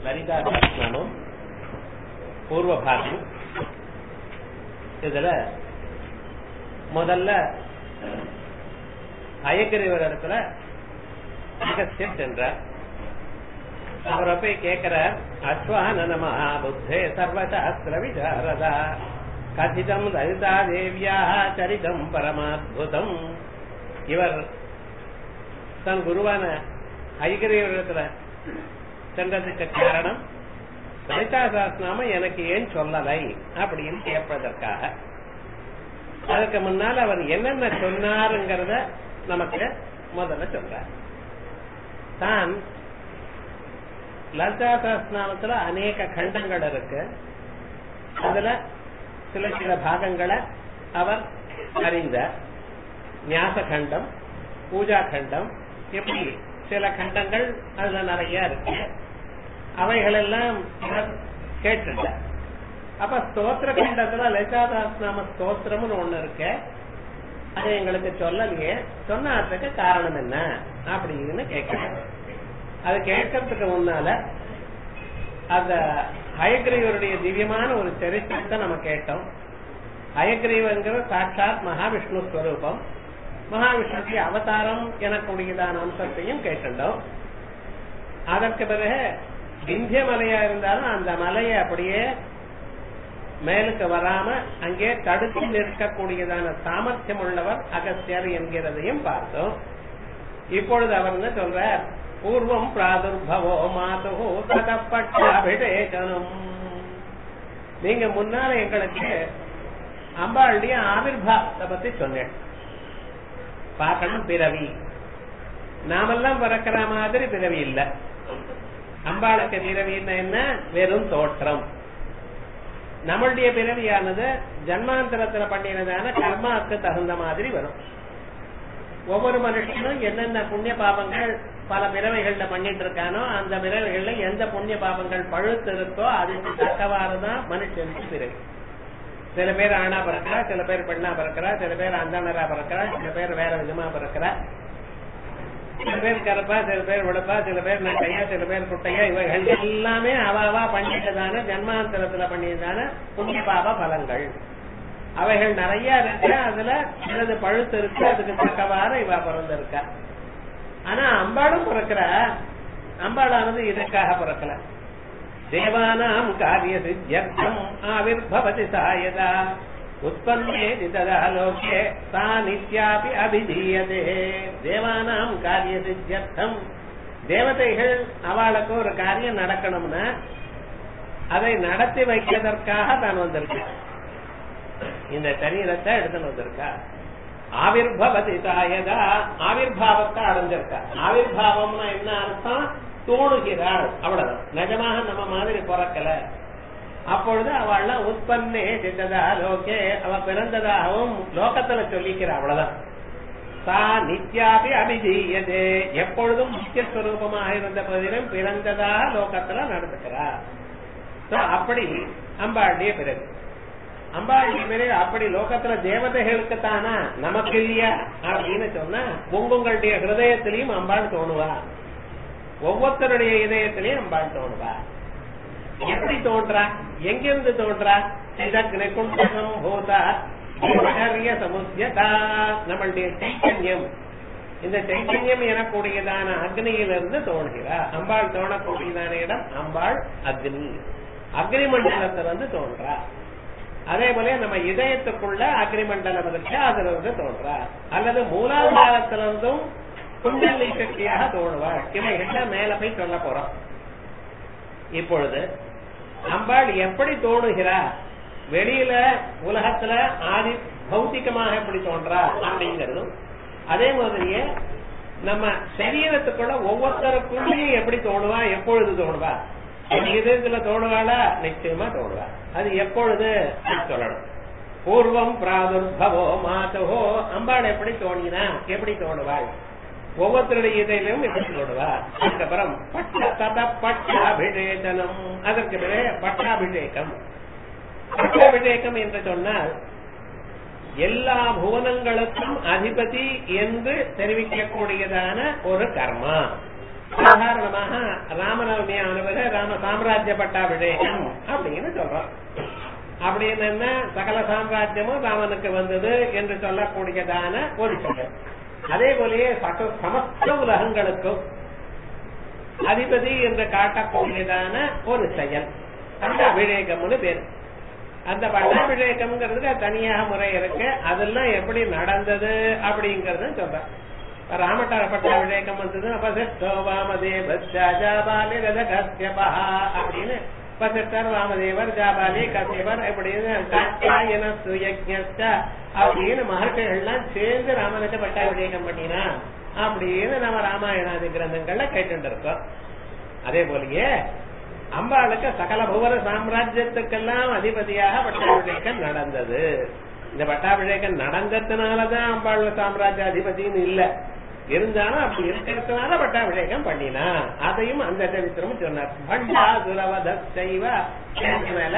லலிதா சாஸ்திரமும் பூர்வபாகம் இதுல முதல்ல அயக்கிரவர் இடத்துல அகஸ்தியர் சென்றார் அவரை போய் கேட்கிறார் அஸ்வானன மகாபுத்தே சர்வசாஸ்திர விசாரதா கதிதம் லலிதா தேவியா சரிதம் பரமாத்புதம் இவர் தன் குருவான ஐகிரியவரிடத்துல சென்றதுக்கு காரணம் லலிதா சாஸ்திரநாம எனக்கு ஏன் சொல்லலை அப்படின்னு கேட்பதற்காக அதுக்கு முன்னால் அவர் என்னென்ன சொன்னாருங்கிறத நமக்கு முதல்ல சொல்றார் தான் லலிதா சாஸ்திரநாமத்துல அநேக கண்டங்கள் இருக்கு அதுல சில சில பாகங்களை அவர் அறிந்தார் ஞாச கண்டம் பூஜா கண்டம் எப்படி சில கண்டங்கள் அதுல நிறைய இருக்கு அவைகள் எல்லாம் கேட்டுட்டார் அப்ப ஸ்தோத்திர கண்டத்துல லலிதாதாஸ்நாம ஸ்தோத்திரம்னு ஒண்ணு இருக்கு அது எங்களுக்கு சொல்லலையே சொன்னதுக்கு காரணம் என்ன அப்படின்னு கேட்கணும் அது கேட்கறதுக்கு முன்னால அந்த ஹயக்ரீவருடைய திவ்யமான ஒரு சரித்திரத்தை நம்ம கேட்டோம் ஹயக்ரீவங்கிற சாட்சாத் மகாவிஷ்ணு ஸ்வரூபம் மகாவிஷ்ணுடைய அவதாரம் எனக்கூடியதான அம்சத்தையும் கேட்டுட்டோம் அதற்கு பிறகு விந்திய மலையா இருந்தாலும் அந்த மலையை அப்படியே மேலுக்கு வராம அங்கே தடுத்து நிற்கக்கூடியதான சாமர்த்தியம் உள்ளவர் அகஸ்தியர் என்கிறதையும் பார்த்தோம் இப்பொழுது அவர் என்ன சொல்றார் பூர்வம் பிராதுர்பவோ மாதுகோ ததப்பட்ட அபிஷேகனும் நீங்க முன்னால எங்களுக்கு அம்பாளுடைய ஆவிர்வாவத்தை பத்தி சொன்னேன் பார்க்கணும் பிறவி நாமெல்லாம் பிறக்கிற மாதிரி பிறவி இல்ல அம்பாளுக்கு பிறவின்னா என்ன வெறும் தோற்றம் நம்மளுடைய பிறவியானது ஜன்மாந்தரத்துல பண்ணினதான கர்மாவுக்கு தகுந்த மாதிரி வரும் ஒவ்வொரு மனுஷனும் என்னென்ன புண்ணிய பாபங்கள் பல பிறவைகள்ல பண்ணிட்டு இருக்கானோ அந்த பிறவைகள்ல எந்த புண்ணிய பாபங்கள் பழுத்து இருக்கோ அதுக்கு தக்கவாறுதான் மனுஷனுக்கு பிறவி சில பேர் ஆணா பிறக்கிறா சில பேர் பெண்ணா பிறக்கிறா சில பேர் அந்தனரா பிறக்கிறா சில பேர் வேற விதமா பிறக்கிறா சில பேர் கருப்பா சில பேர் விழுப்பா சில பேர் நட்டையா சில பேர் குட்டையா இவைகள் எல்லாமே அவாவா பண்ணிட்டதான ஜன்மாந்தரத்துல பண்ணியதான புண்ணிய பாப பலங்கள் அவைகள் நிறைய இருக்கு அதுல சிலது பழுத்து இருக்கு அதுக்கு தக்கவாறு இவ பிறந்திருக்கா ஆனா அம்பாளும் பிறக்கிற அம்பாளானது இதுக்காக பிறக்கல தேவானாம் காரிய சித்தியர்த்தம் ஆவிர்பவதி சாயதா உற்பத்தே ததா லோகே சா நித்யாபி அபிதீயதே தேவானாம் காரிய சித்தியர்த்தம் தேவதைகள் அவளுக்கு ஒரு காரியம் நடக்கணும்னா அதை நடத்தி வைக்கிறதற்காக தான் வந்திருக்கு இந்த சரீரத்தை எடுத்துன்னு வந்திருக்கா ஆவிர்பவதி தாயதா ஆவிர்பாவத்தை அடைஞ்சிருக்கா ஆவிர்பாவம்னா என்ன அர்த்தம் தோணுகிறாள் அவ்வளவுதான் நிஜமாக நம்ம மாதிரி பிறக்கல அப்பொழுது அவள்லாம் உற்பத்தே சித்ததா லோகே அவ பிறந்ததாகவும் லோகத்துல சொல்லிக்கிறா அவ்வளவுதான் சா நித்யாபி அபிஜீயதே எப்பொழுதும் முக்கியஸ்வரூபமாக இருந்த போதிலும் பிறந்ததா லோகத்துல நடந்துக்கிறார் அப்படி அம்பாளுடைய பிறகு அம்பாளுடைய பிறகு அப்படி லோகத்துல தேவதைகளுக்கு தானா நமக்கு இல்லையா அப்படின்னு சொன்னா உங்களுடைய ஹிருதயத்திலையும் அம்பாள் தோணுவா ஒவ்வொருத்தருடைய இதயத்திலையும் அம்பாள் தோணுவா எப்படி தோன்றா எங்கிருந்து தோன்றா குண்டகம் போதா சமுத்தியதா நம்மளுடைய சைத்தன்யம் இந்த சைத்தன்யம் எனக்கூடியதான அக்னியிலிருந்து தோன்றுகிறா அம்பாள் தோணக்கூடியதான இடம் அம்பாள் அக்னி அக்னி மண்டலத்திலிருந்து தோன்றா அதே போல நம்ம இதயத்துக்குள்ள அக்னி மண்டலம் இருக்கு அதுல இருந்து தோன்றா அல்லது மூலாதாரத்திலிருந்தும் குண்டலி சக்தியாக தோணுவாள் இவைகள் மேல போய் சொல்ல போறோம் இப்பொழுது அம்பாள் எப்படி தோணுகிறா வெளியில உலகத்துல ஆதி பௌத்திகமாக எப்படி தோன்றா அப்படிங்கிறதும் அதே மாதிரியே நம்ம சரீரத்துக்குள்ள ஒவ்வொருத்தருக்குள்ளேயும் எப்படி தோணுவா எப்பொழுது தோணுவா இதயத்துல தோணுவாளா நிச்சயமா தோணுவா அது எப்பொழுது சொல்லணும் பூர்வம் பிராதுர்பவோ மாதவோ அம்பாள் எப்படி தோணினா எப்படி தோணுவாள் ஒவ்வொருத்தருடைய இதையிலும் எப்படி தோணுவா அதுக்கப்புறம் பட்ட தத பட்டாபிஷேகனம் அதற்கு பிறகு பட்டாபிஷேகம் பட்டாபிஷேகம் என்று சொன்னால் எல்லா புவனங்களுக்கும் அதிபதி என்று தெரிவிக்கக்கூடியதான ஒரு கர்மா சாதாரணமாக ராமநவமி ஆனவர ராம சாம்ராஜ்ய பட்டாபிஷேகம் அப்படின்னு சொல்றோம் அப்படின்னு என்ன சகல சாம்ராஜ்யமும் ராமனுக்கு வந்தது என்று சொல்லக்கூடியதான ஒரு செயல் அதே போலயே சக சமஸ்த உலகங்களுக்கும் அதிபதி என்று காட்டக்கூடியதான ஒரு செயல் பட்டாபிஷேகம்னு பேரு அந்த பட்டாபிஷேகம்ங்கிறதுக்கு தனியாக முறை இருக்கு அதெல்லாம் எப்படி நடந்தது அப்படிங்கறது சொல்றேன் ராமட்டார பட்டாபிஷேகம் வந்தது அபசோ வாமதேவாலி ரத கஸ்யபா அப்படின்னு பசத்தர் வாமதேவர் ஜாபாலி கசியவர் அப்படின்னு காத்தியாயன சுயஜ்ஞஸ்ட அப்படின்னு மகர்ஷிகள்லாம் சேர்ந்து ராமனுக்கு பட்டாபிஷேகம் பண்ணினா அப்படின்னு நம்ம ராமாயணாதி கிரந்தங்கள்ல கேட்டு இருக்கோம் அதே போலயே அம்பாளுக்கு சகல புவன சாம்ராஜ்யத்துக்கெல்லாம் அதிபதியாக பட்டாபிஷேகம் நடந்தது இந்த பட்டாபிஷேகம் நடந்ததுனாலதான் அம்பாள் சாம்ராஜ்ய அதிபதினு இல்ல இருந்தாலும் அப்படி இருக்கிறதுனால பட்டாபிஷேகம் பண்ணினா அதையும் அந்த சரித்திரமும் சொன்னார் பண்டாசுரவத செய்வ மேல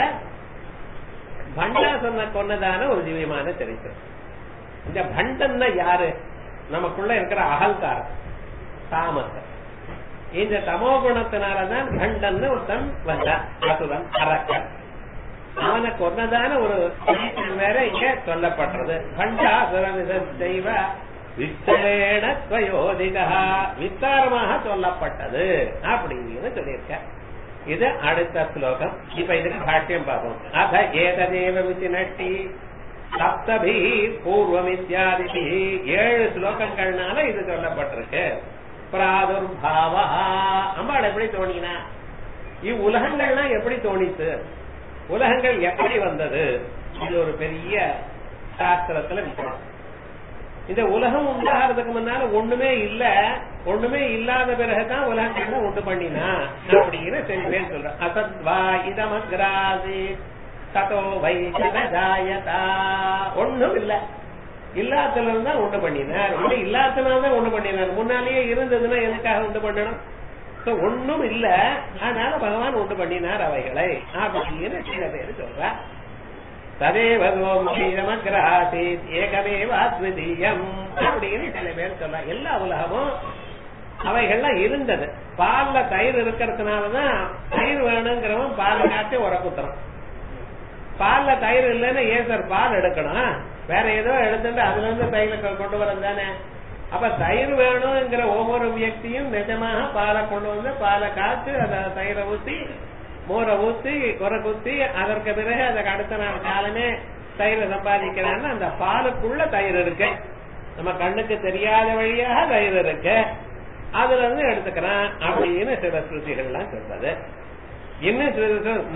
பண்டாசுரனை கொன்னதான ஒரு திவ்யமான சரித்திரம் இந்த பண்டன்னா யாரு நமக்குள்ள இருக்கிற அகங்காரம் தாமசம் இந்த தமோ குணத்தினாலதான் கண்டன்னு ஒருத்தன் வந்தான் அசுரன் அரக்கன் அவனை கொன்னதான ஒரு வேற இங்க சொல்லப்படுறது கண்டாசுரன் தெய்வ விஸ்தரேண துவயோதிகா விஸ்தாரமாக சொல்லப்பட்டது அப்படின்னு சொல்லியிருக்க இது அடுத்த ஸ்லோகம் இப்ப இதுக்கு பாஷ்யம் பார்ப்போம் அத ஏததேவ விசினட்டி சப்தபி பூர்வம் இத்தியாதி ஏழு ஸ்லோகங்கள்னால இது சொல்லப்பட்டிருக்கு பிராதுர்பாவா அம்பாள் எப்படி தோணினா இவ்வுலகங்கள்லாம் எப்படி தோணித்து உலகங்கள் எப்படி வந்தது இது ஒரு பெரிய சாஸ்திரத்துல விஷயம் இந்த உலகம் உண்டாகிறதுக்கு முன்னால ஒண்ணுமே இல்ல ஒண்ணுமே இல்லாத பிறகுதான் உலகங்களை உண்டு பண்ணினா அப்படின்னு சில பேர் சொல்றேன் அசத்வா இதமக்ராசி ததோ வைஜாயதா ஒண்ணும் இல்ல இல்லாததுல இருந்தா உண்டு பண்ணினார் ஒண்ணு இல்லாததுனாலதான் உண்டு பண்ணினார் முன்னாலேயே இருந்ததுன்னா எதுக்காக உண்டு பண்ணணும் ஒண்ணும் இல்ல அதனால பகவான் உண்டு பண்ணினார் அவைகளை அப்படின்னு சில பேர் சொல்ற ததேவகோமகிரமகிராசீத் ஏகமேவாத்விதீயம் அப்படின்னு சில பேர் சொல்ல எல்லா உலகமும் அவைகள்லாம் இருந்தது பால்ல தயிர் இருக்கிறதுனாலதான் தயிர் வேணுங்கிறவன் பால் காட்டி உரக்குத்துறான் பால்ல தயிர் இல்லைன்னு ஏன் சார் பால் எடுக்கணும் வேற ஏதோ எடுத்துட்டு அதுல இருந்து தயிர் கொண்டு வரது தானே அப்ப தயிர் வேணுங்கிற ஒவ்வொரு வியக்தியும் நிஜமாக பாலை கொண்டு வந்து பாலை காய்ச்சி அதை தயிரை ஊத்தி மோரை ஊத்தி குறை குத்தி அதற்கு பிறகு அதுக்கு அடுத்த நாள் காலமே தயிரை சம்பாதிக்கிறான்னு அந்த பாலுக்குள்ள தயிர் இருக்கு நம்ம கண்ணுக்கு தெரியாத வழியாக தயிர் இருக்கு அதுல இருந்து எடுத்துக்கிறான் அப்படின்னு சில ஸ்ருதிகள்லாம் சொல்றது இன்னும்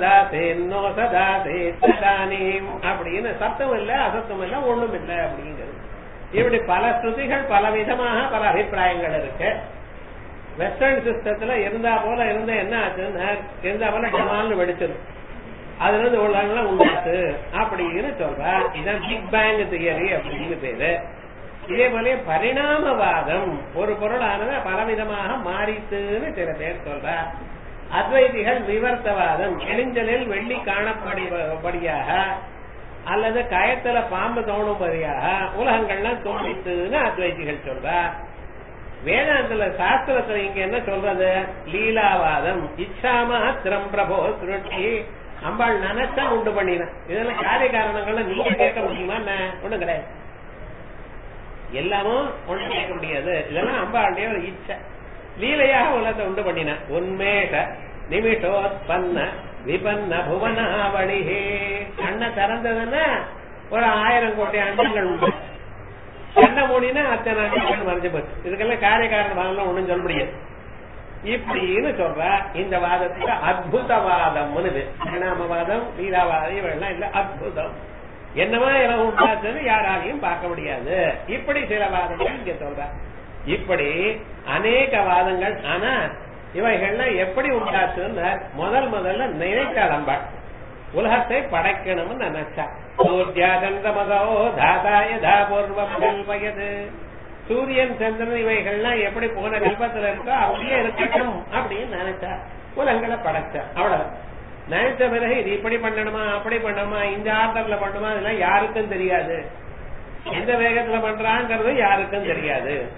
அப்படின்னு சத்தம் இல்ல அசத்தம் இல்ல ஒண்ணும் இல்ல அப்படிங்கிறது இப்படி பல ஸ்ருதிகள் பல விதமாக பல அபிப்பிராயங்கள் இருக்கு வெஸ்டர்ன் சிஸ்டத்துல இருந்தா போல இருந்த என்ன ஆச்சுன்னா இருந்தா போல டமால்னு வெடிச்சது அதுல இருந்து உலகங்கள்லாம் உண்டாச்சு அப்படின்னு சொல்றா இதான் பிக் பேங் தியரி அப்படின்னு பேரு இதே போல பரிணாமவாதம் ஒரு பொருளானது பலவிதமாக மாறித்துன்னு சில பேர் சொல்றா அத்வைதிகள் விவர்த்தவாதம் எளிஞ்சலில் வெள்ளி காணப்படியாக அல்லது கயத்துல பாம்பு தோணும்படியாக உலகங்கள்லாம் தோணித்துன்னு அத்வைதிகள் சொல்றா வேதாந்தத்துல சாஸ்திரத்துல இங்க என்ன சொல்றது லீலாவாதம் இச்சாமாத்திரம் பிரபோ சுருட்டி அம்பாள் நினைச்சா உண்டு பண்ணினேன் இதெல்லாம் காரிய காரணங்கள்ல நீங்க கேட்க முடியுமா என்ன ஒண்ணு கிடையாது எல்லாமும் ஒண்ணு கேட்க முடியாது இதெல்லாம் அம்பாளுடைய ஒரு இச்சை லீலையாக உலகத்தை உண்டு பண்ணின உண்மேக நிமிஷோத்பன்ன விபன்ன புவனாவளிஹே கண்ணை திறந்ததுன்னா ஒரு ஆயிரம் கோடி அண்டங்கள் உண்டு கண்ணை மூடினா அத்தனை அண்டங்கள் மறைஞ்சு போச்சு இதுக்கெல்லாம் காரிய காரணம் ஒண்ணும் சொல்ல முடியாது இப்படின்னு சொல்ற இந்த வாதத்துக்கு அத்புதவாதம்னு பரிணாமவாதம் லீலாவாதம் இவெல்லாம் இல்ல அத்புதம் என்னவா எல்லாம் உண்டாச்சுன்னு யாராலையும் பார்க்க முடியாது இப்படி சில வாதங்கள் இங்க சொல்ற இப்படி அநேக வாதங்கள் ஆனா இவைகள்லாம் எப்படி உண்டாச்சுன்னு முதல் முதல்ல நினைத்தாள் அம்பாள் உலகத்தை படைக்கணும்னு நினைச்சா சூர்யா சந்திரமதோ தாதாய தாபூர்வம் கல்பயது சூரியன் சந்திரன் இவைகள்லாம் எப்படி போன கல்பத்துல இருக்கோ அப்படியே இருக்கட்டும் அப்படின்னு நினைச்சா உலகங்களை படைச்சா அவ்வளவு நினைச்ச பிறகு இது இப்படி பண்ணணுமா அப்படி பண்ணணுமா இந்த ஆர்டர்ல பண்ணுமா இதெல்லாம் யாருக்கும் தெரியாது எந்த வேகத்துல பண்றாங்கிறது யாருக்கும் தெரியாது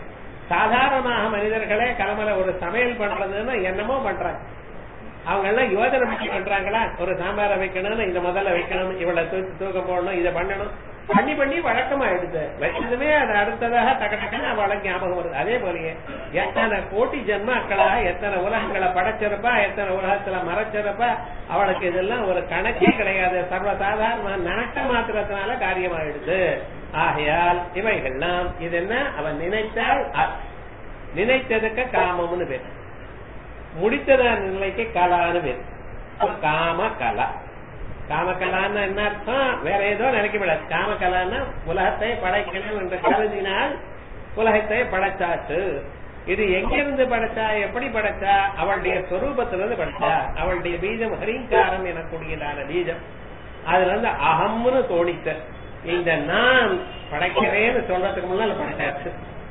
சாதாரணமாக மனிதர்களே கிளம்பல ஒரு சமையல் பண்றதுன்னு என்னமோ பண்றாங்க அவங்க எல்லாம் யோஜனை பண்ணி பண்றாங்களா ஒரு சாம்பாரை வைக்கணும்னு இதை முதல்ல வைக்கணும் இவ்வளவு தூக்கி தூக்க போடணும் இதை பண்ணணும் பண்ணி பண்ணி வழக்கமாயிடுது வச்சதுமே அது அடுத்ததாக டக்கு டக்குன்னு அவளுக்கு ஞாபகம் வருது அதே போலயே எத்தனை கோட்டி ஜென்மாக்களா எத்தனை உலகங்களை படைச்சிருப்பா எத்தனை உலகத்துல மறைச்சிருப்பா அவளுக்கு இதெல்லாம் ஒரு கணக்கே கிடையாது சர்வசாதாரண நினைக்க மாத்திரத்தினால காரியமாயிடுது ஆகையால் இவைகள்லாம் இது என்ன அவன் நினைத்தால் அ- நினைத்ததுக்கு காமம்னு பேர் முடித்ததான நிலைக்கு கலான்னு பேர் காம கலா காமகலான்னு என்ன அர்த்தம் வேற ஏதோ நினைக்கப்படாது காமகலான்னா உலகத்தை படைக்கணும் என்ற கருதினால் உலகத்தை படைச்சாச்சு இது எங்கிருந்து படைச்சா எப்படி படைச்சா அவளுடைய சொரூபத்திலிருந்து படைச்சா அவளுடைய பீஜம் ஹரிங்காரம் எனக்கூடியதான பீஜம் அதுல இருந்து அகம்னு தோணித்த இந்த நான் படைக்கிறேன்னு சொல்றதுக்கு முன்னால படைச்சாச்சு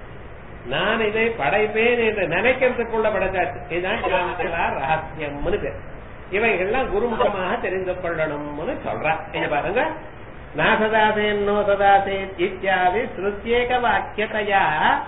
நான் இதை படைப்பேன் என்று நினைக்கிறதுக்குள்ள படைச்சாச்சு இதுதான் காமகலா ரகசியம்னு பேர் இவைகள்லாம் குருமுகமாக தெரிந்து கொள்ளணும்னு சொல்றா இங்க பாருங்க நாசதாசேன்னோ சதாசேத் இத்தியாதி ஸ்ருத்யேக வாக்கியத்தையா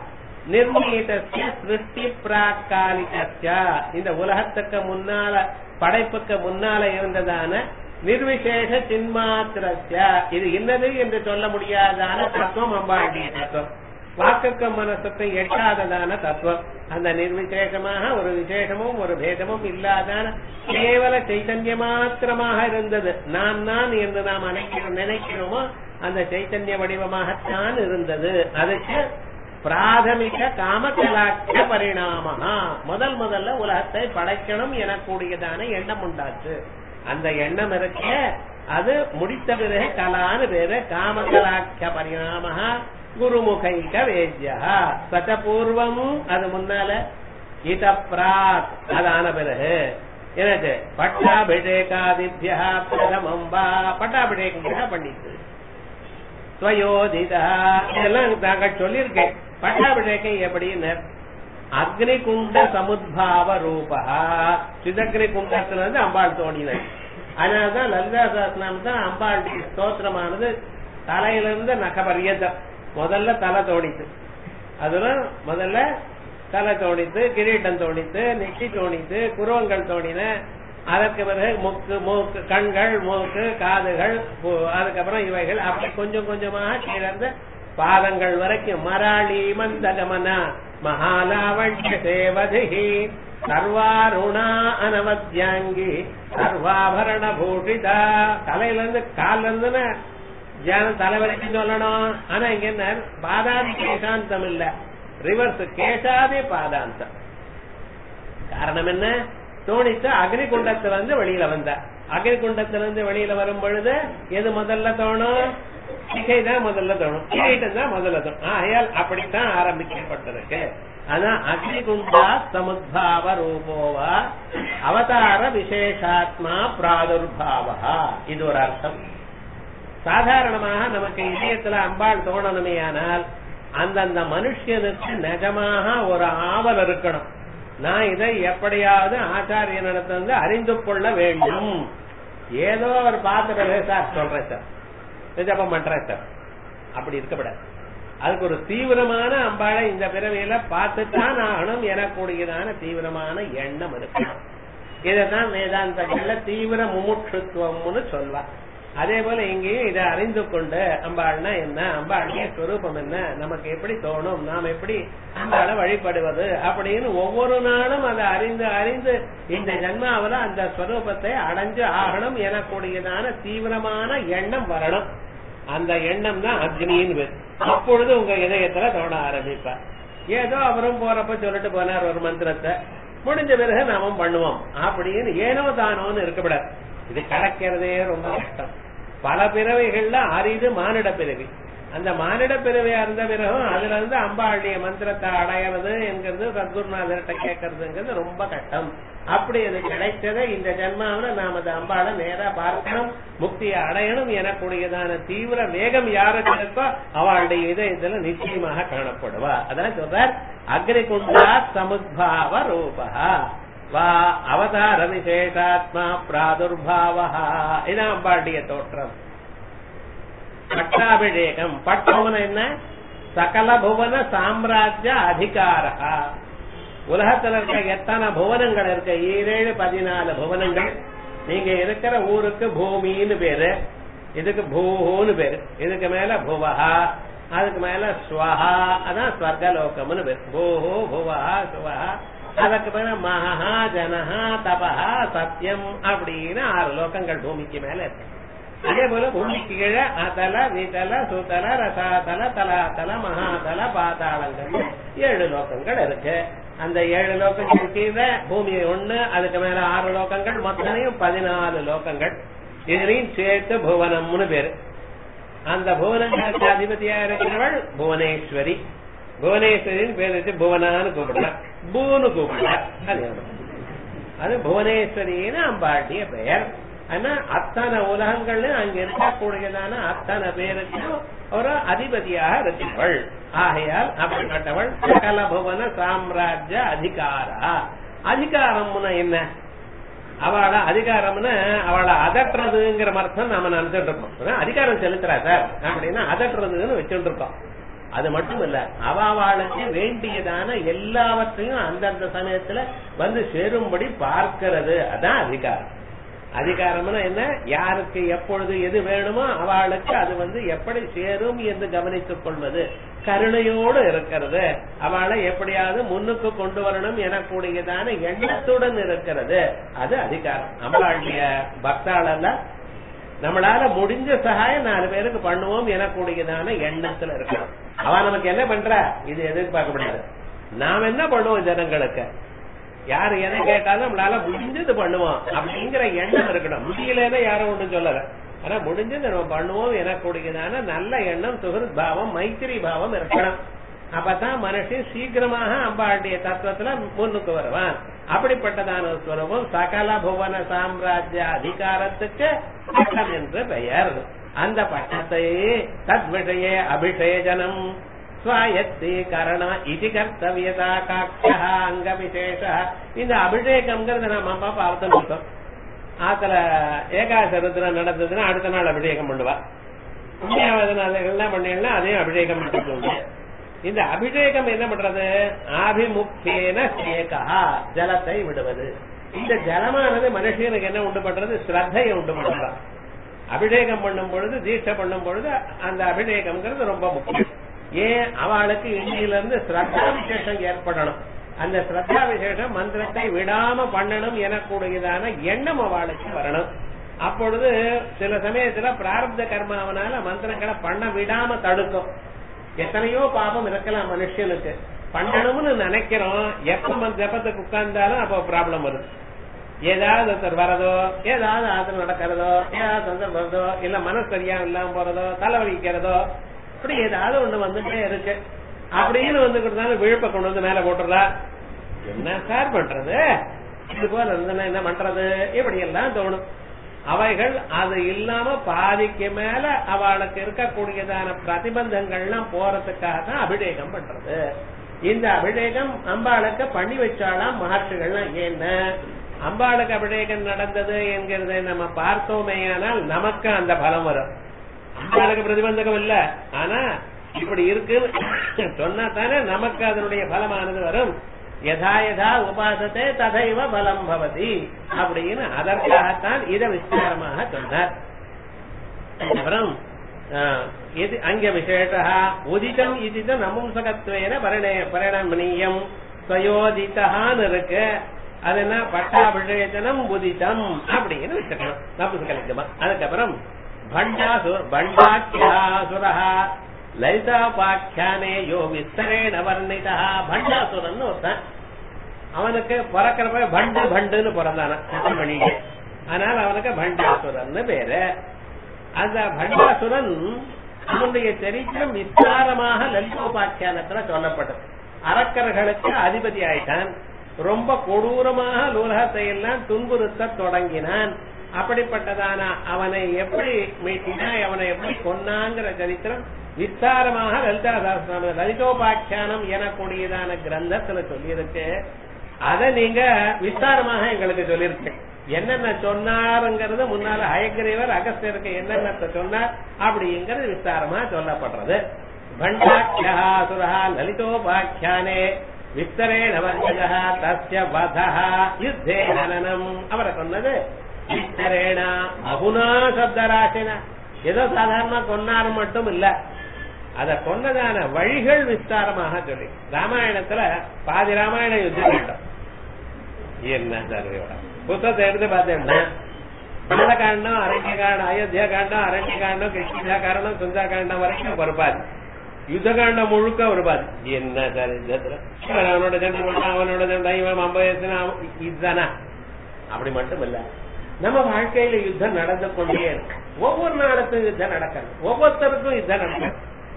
நிர்ணயிதஸ்ய சிருஷ்டி பிராக்காலிகஸ்ய இந்த உலகத்துக்கு முன்னால படைப்புக்கு முன்னால இருந்ததான நிர்விசேஷ சின்மாத்திரஸ்ய இது என்னது என்று சொல்ல முடியாதான தத்துவம் அம்பாண்டிய தத்துவம் வாக்குக்கும் மனசுக்கும் எட்டாததான தத்துவம் அந்த நிர்விசேஷமாக ஒரு விசேஷமும் ஒரு பேதமும் இல்லாதான கேவல சைத்தன்ய மாத்திரமாக இருந்தது நான் நான் என்று நாம் அனைக்கிறோம் நினைக்கிறோமோ அந்த சைத்தன்ய வடிவமாகத்தான் இருந்தது அதுக்கு பிராதமிக காமகலாட்ச பரிணாமமா முதல் முதல்ல உலகத்தை படைக்கணும் எனக்கூடியதான எண்ணம் உண்டாச்சு அந்த எண்ணம் இருக்க அது முடித்த பிறகு கலான்னு பேரு காமகலாட்ச பரிணாம குருமுகைக வேத்யா சத பூர்வம் அது முன்னால இத பிராக் அதான பிறகு எனக்கு பட்டாபிஷேகாதிபியா பிரதமம் வா பட்டாபிஷேகம் பண்ணிட்டு ஸ்வயோதிதா இதெல்லாம் நாங்கள் சொல்லியிருக்கேன் பட்டாபிஷேகம் எப்படின்னு அக்னி குண்ட சமுத்பாவ ரூபா சிதக்னி குண்டத்துல இருந்து அம்பாள் தோணினார் அதனாலதான் லலிதா சாஸ்திரம் தான் அம்பாள் ஸ்தோத்திரமானது தலையிலிருந்து நகபரியதம் முதல்ல தலை தோணித்து அதுல முதல்ல தலை தோணித்து கிரீட்டம் தோணித்து நெற்றி தோணித்து குருவங்கள் தோணின அதற்கு பிறகு மூக்கு மூக்கு கண்கள் மூக்கு காதுகள் பு- அதுக்கப்புறம் இவைகள் அப்படி கொஞ்சம் கொஞ்சமாக கீழந்து பாதங்கள் வரைக்கும் மராளி மந்தகமனா மகாலாவண்ய சேவதிஹி சர்வாருணா அனவத்யாங்கி சர்வாபரண பூஷிதா தலையில இருந்து கால்ல இருந்து தியானம் தலை வரைக்கும் சொல்லணும் ஆனா இங்க என்ன பாதாதி கேசாந்தம் இல்ல ரிவர்ஸ் கேசாதி பாதாந்தம் காரணம் என்ன தோணித்து அக்னி குண்டத்துல இருந்து வெளியில வந்த அக்னி குண்டத்துல இருந்து வெளியில வரும் பொழுது எது முதல்ல தோணும் சிகை தான் முதல்ல தோணும் கிரீட்டம் தான் முதல்ல தோணும் ஆகையால் அப்படித்தான் ஆரம்பிக்கப்பட்டிருக்கு ஆனா அக்னி குண்டா சமுத்பாவ ரூபோவா அவதார விசேஷாத்மா பிராதுர்பாவா இது ஒரு அர்த்தம் சாதாரணமாக நமக்கு இதயத்துல அம்பாள் தோணணுமே ஆனால் அந்தந்த மனுஷனுக்கு நிஜமாக ஒரு ஆவல் இருக்கணும் நான் இதை எப்படியாவது ஆச்சாரியனிடத்திலிருந்து அறிந்து கொள்ள வேண்டும் ஏதோ அவர் பார்த்த பிறகு சார் சொல்றேன் சார் ஜபம் பண்றேன் சார் அப்படி இருக்கப்படாது அதுக்கு ஒரு தீவிரமான அம்பாளை இந்த பிறவியில பார்த்துத்தான் ஆகணும் எனக்கூடியதான தீவிரமான எண்ணம் இருக்கு இதைதான் வேதாந்தங்கள்ல தீவிர முமுட்சுத்துவம்னு சொல்வா அதே போல இங்கேயும் இதை அறிந்து கொண்டு அம்பாள்னா என்ன அம்பாளுடைய ஸ்வரூபம் என்ன நமக்கு எப்படி தோணும் நாம் எப்படி அம்பாளை வழிபடுவது அப்படின்னு ஒவ்வொரு நாளும் அதை அறிந்து அறிந்து இந்த ஜன்மாவில அந்த ஸ்வரூபத்தை அடைஞ்சு ஆகணும் எனக்கூடியதான தீவிரமான எண்ணம் வரணும் அந்த எண்ணம் தான் அக்னின்னு பேர் அப்பொழுது உங்க இதயத்துல தோண ஆரம்பிப்பார் ஏதோ அவரும் போறப்ப சொல்லிட்டு போனார் ஒரு மந்திரத்தை முடிஞ்ச பிறகு நாமும் பண்ணுவோம் அப்படின்னு ஏனோ தானோன்னு இருக்கக்கூடாது இது கடக்கிறதே ரொம்ப கஷ்டம் பல பிறவைகள்ல அரிது மானிட பிறவி அந்த மானிட பிறவியா இருந்த பிறகும் அதுல இருந்து அம்பாளுடைய மந்திரத்தை அடையிறது என்கிறது சத்குருநாதர்கிட்ட கேட்கறதுங்கிறது ரொம்ப கஷ்டம் அப்படி அது கிடைச்சதை இந்த ஜென்மாவில நாம அந்த அம்பாளை நேரா பார்க்கணும் முக்தியை அடையணும் எனக்கூடியதான தீவிர வேகம் யாருக்கு இருக்கோ அவளுடைய இதயத்துல நிச்சயமாக காணப்படுவா அதான் சொல்றார் அக்னிகுண்டா சமுத்பாவ ரூபா வா அவதார விசேஷாத்மா பிராதுர்பாவா இதான் அம்பாளுடைய தோற்றம் பட்டாபிஷேகம் பட்டம்னு என்ன சகல புவன சாம்ராஜ்ய அதிகாரா உலகத்துல இருக்க எத்தனை புவனங்கள் இருக்கு ஈரேழு பதினாலு புவனங்கள் நீங்க இருக்கிற ஊருக்கு பூமின்னு பேரு இதுக்கு பூன்னு பேரு இதுக்கு மேல புவஹா அதுக்கு மேல ஸ்வஹா அதான் ஸ்வர்கலோகம்னு பேரு பூஹு புவஹா சுவஹா அதுக்கு மேல மகா ஜனஹா தபஹா சத்தியம் அப்படின்னு ஆறு லோகங்கள் பூமிக்கு மேல இருக்கு அதே போல பூமிக்கு கீழே அதல விதல சுதல ரசாதல தலாதல மகாதல பாதாளங்கள் ஏழு லோகங்கள் இருக்கு அந்த ஏழு லோகங்கள் கீழே பூமி ஒண்ணு அதுக்கு மேல ஆறு லோகங்கள் மொத்தனையும் பதினாலு லோகங்கள் இதுலையும் சேர்த்து புவனம்னு பேரு அந்த புவனங்களுக்கு அதிபதியா இருக்கிறவள் புவனேஸ்வரி புவனேஸ்வரின்னு பேர் வச்சு புவனான்னு கூப்பிடலாம் பூன்னு கூப்பிடலாம் அது அது புவனேஸ்வரின்னு அம்பாட்டிய பெயர் ஆனா அத்தனை உலகங்கள்ல அங்க இருக்கக்கூடியதான அத்தனை பேருக்கும் ஒரு அதிபதியாக இருக்கிறவள் ஆகையால் அப்படிப்பட்டவள் சகல புவன சாம்ராஜ்ய அதிகாரா அதிகாரம்னா என்ன அவள அதிகாரம்னு அவளை அதட்டுறதுங்கிற அர்த்தம் நாம நினைச்சிட்டு இருக்கோம் அதிகாரம் செலுத்துறா சார் அப்படின்னா அதட்டுறதுன்னு வச்சுட்டு இருக்கோம் அது மட்டும் இல்ல அவளுக்கு வேண்டியதான எல்லாவற்றையும் அந்தந்த சமயத்துல வந்து சேரும்படி பார்க்கிறது அதான் அதிகாரம் அதிகாரம்னா என்ன யாருக்கு எப்பொழுது எது வேணுமோ அவளுக்கு அது வந்து எப்படி சேரும் என்று கவனித்துக் கொள்வது கருணையோடு இருக்கிறது அவளை எப்படியாவது முன்னுக்கு கொண்டு வரணும் எனக்கூடியதான எண்ணத்துடன் இருக்கிறது அது அதிகாரம் நம்மளுடைய பக்தாளல்ல நம்மளால முடிஞ்ச சகாயம் நாலு பேருக்கு பண்ணுவோம் எனக்கூடியதான எண்ணத்துல இருக்கணும் அவ நமக்கு என்ன பண்ற இது எதிர்பார்க்க முடியாது நாம் என்ன பண்ணுவோம் ஜனங்களுக்கு யாரு எதை கேட்டாலும் நம்மளால முடிஞ்சது பண்ணுவோம் அப்படிங்கிற எண்ணம் இருக்கணும் முடியலன்னா யாரும் ஒண்ணும் சொல்லல ஆனா முடிஞ்சது நம்ம பண்ணுவோம் எனக்கூடியதான நல்ல எண்ணம் சுகிருத் பாவம் மைத்திரி பாவம் இருக்கணும் அப்பதான் மனுஷன் சீக்கிரமாக அம்பாளுடைய தத்துவத்துல முன்னுக்கு வருவான் அப்படிப்பட்டதான ஸ்வரூபம் சகல புவன சாம்ராஜ்ய அதிகாரத்துக்கு பட்டம் என்று பெயர் அந்த பட்டத்தை தத் விஷய அபிஷேஜனம் ஸ்வாயத்தி கரண இது கர்த்தவியதா காட்சா அங்க விசேஷ இந்த அபிஷேகம்ங்கிறத நம்ம அம்மா பார்த்து இருக்கோம் ஆத்துல ஏகாச ருத்ரம் நடந்ததுன்னா அடுத்த நாள் அபிஷேகம் பண்ணுவா புண்ணியாவது நாள்கள்லாம் பண்ணீங்கன்னா அதையும் அபிஷேகம் பண்ணிட்டு இந்த அபிஷேகம் என்ன பண்றது ஆபிமுக்கேன சேகா ஜலத்தை விடுவது இந்த ஜலமானது மனுஷனுக்கு என்ன உண்டு பண்றது ஸ்ரத்தையை உண்டு பண்றான் அபிஷேகம் பண்ணும் பொழுது தீட்சை பண்ணும் பொழுது அந்த அபிஷேகம்ங்கிறது ரொம்ப முக்கியம் ஏன் அவளுக்கு இன்னையில இருந்து ஸ்ரத்தா விசேஷம் ஏற்படணும் அந்த ஸ்ரத்தா விசேஷம் மந்திரத்தை விடாம பண்ணணும் எனக்கூடியதான எண்ணம் அவளுக்கு வரணும் அப்பொழுது சில சமயத்துல பிராரப்த கர்மாவனால மந்திரங்களை பண்ண விடாம தடுக்கும் எத்தனையோ பாபம் இருக்கலாம் மனுஷனுக்கு பண்ணணும்னு நினைக்கிறோம் எப்ப ஜப்பத்துக்கு உட்கார்ந்தாலும் அப்போ ப்ராப்ளம் வருது ஏதாவது ஒருத்தர் வரதோ ஏதாவது ஆத்திரம் நடக்கிறதோ ஏதாவது சந்தர்ப்பம் வருதோ இல்ல மனசு சரியா இல்லாம போறதோ தலைவலிக்கிறதோ இப்படி ஏதாவது ஒண்ணு வந்துட்டே இருக்கு அப்படின்னு வந்து கொடுத்தாலும் விழுப்ப கொண்டு வந்து மேல போட்டுறா என்ன சார் பண்றது இது போல இருந்தனா என்ன பண்றது இப்படி எல்லாம் தோணும் அவைகள் அது இல்லாம பாதிக்கு மேல அவளுக்கு இருக்கக்கூடியதான பிரதிபந்தங்கள்லாம் போறதுக்காக தான் அபிஷேகம் பண்றது இந்த அபிஷேகம் அம்பாளுக்கு பண்ணி வச்சாலாம் மகர்ஷிகள்லாம் என்ன அம்பாளுக்கு அபிஷேகம் நடந்தது என்கிறதை நம்ம பார்த்தோமேயானால் நமக்கு அந்த பலம் வரும் அம்பாளுக்கு பிரதிபந்தகம் இல்ல ஆனா இப்படி இருக்கு சொன்னா தானே நமக்கு அதனுடைய பலமானது வரும் யதா யதா உபாசத்தை ததைவ பலம் பவதி அப்படின்னு அதற்காகத்தான் இதை விஸ்தாரமாக சொன்னார் அப்புறம் இது அங்க விசேஷ உதிதம் இது நமும்சகத்வேன பரிணய பரிணமனீயம் ஸ்வயோதிதான்னு இருக்கு அது என்ன பட்டாபிஷேகனம் உதிதம் அப்படின்னு வச்சுக்கணும் நபுசகலிங்கமா அதுக்கப்புறம் பண்டாசுர் பண்டாக்கியாசுரா லலிதாபாக்கியானே யோ விஸ்தரேன வர்ணிதா பண்டாசுரன் ஒருத்தன் அவனுக்கு பிறக்கிறப்ப பண்டு பண்டுன்னு பிறந்தான மணிக்கு அதனால அவனுக்கு பண்டாசுரன் பேரு அந்த பண்டாசுரன் அவனுடைய சரித்திரம் விஸ்தாரமாக லலிதோபாக்கியானத்துல சொல்லப்பட்டது அரக்கர்களுக்கு அதிபதி ஆயிட்டான் ரொம்ப கொடூரமாக லூலகத்தை எல்லாம் துன்புறுத்த தொடங்கினான் அப்படிப்பட்டதான அவனை எப்படி மீட்டினா அவனை எப்படி கொன்னாங்கிற சரித்திரம் விஸ்தாரமாக லலிதா சாஸ்திரம் லலிதோபாக்கியானம் எனக்கூடியதான கிரந்தத்துல சொல்லியிருக்கு அதை நீங்க விஸ்தாரமாக எங்களுக்கு சொல்லியிருக்கேன் என்னென்ன சொன்னாருங்கிறது முன்னால ஹயக்கிரீவர் அகஸ்தியருக்கு என்னென்ன சொன்னார் அப்படிங்கிறது விஸ்தாரமா சொல்லப்படுறது भण्डाख्यः असुरः ललितोपाख्याने விஸ்தரேண வர்ஜகா தஸ்ய வதः யுத்தே ஹனனம் அவரை சொன்னது விஸ்தரேண அகுனா சப்தராசின ஏதோ சாதாரணமா கொன்னார் மட்டும் இல்ல அத கொன்னதான வழிகள் விஸ்தாரமாக சொல்லி ராமாயணத்துல பாதி ராமாயண யுத்தம் கண்டம் என்ன சார் புத்தகத்தை எடுத்து பார்த்தேன்னா பண்டகாண்டம் அரண்ய காண்டம் அயோத்தியா காண்டம் அரண்ய காண்டம் கிருஷ்ணா காரணம் சுந்தா காண்டம் வரைக்கும் பொறுப்பாது யுத்தகாண்டம் முழுக்க ஒரு பாதி என்ன சார் யுத்தத்துல இவன் அவனோட சண்டை போட்டான் அவனோட சண்டை இவன் ஐம்பது இதுதானா அப்படி மட்டும் இல்ல நம்ம வாழ்க்கையில யுத்தம் நடந்து கொண்டே இருக்கு ஒவ்வொரு நாளுக்கும் யுத்தம் நடக்கணும் ஒவ்வொருத்தருக்கும் யுத்தம் நடக்கணும்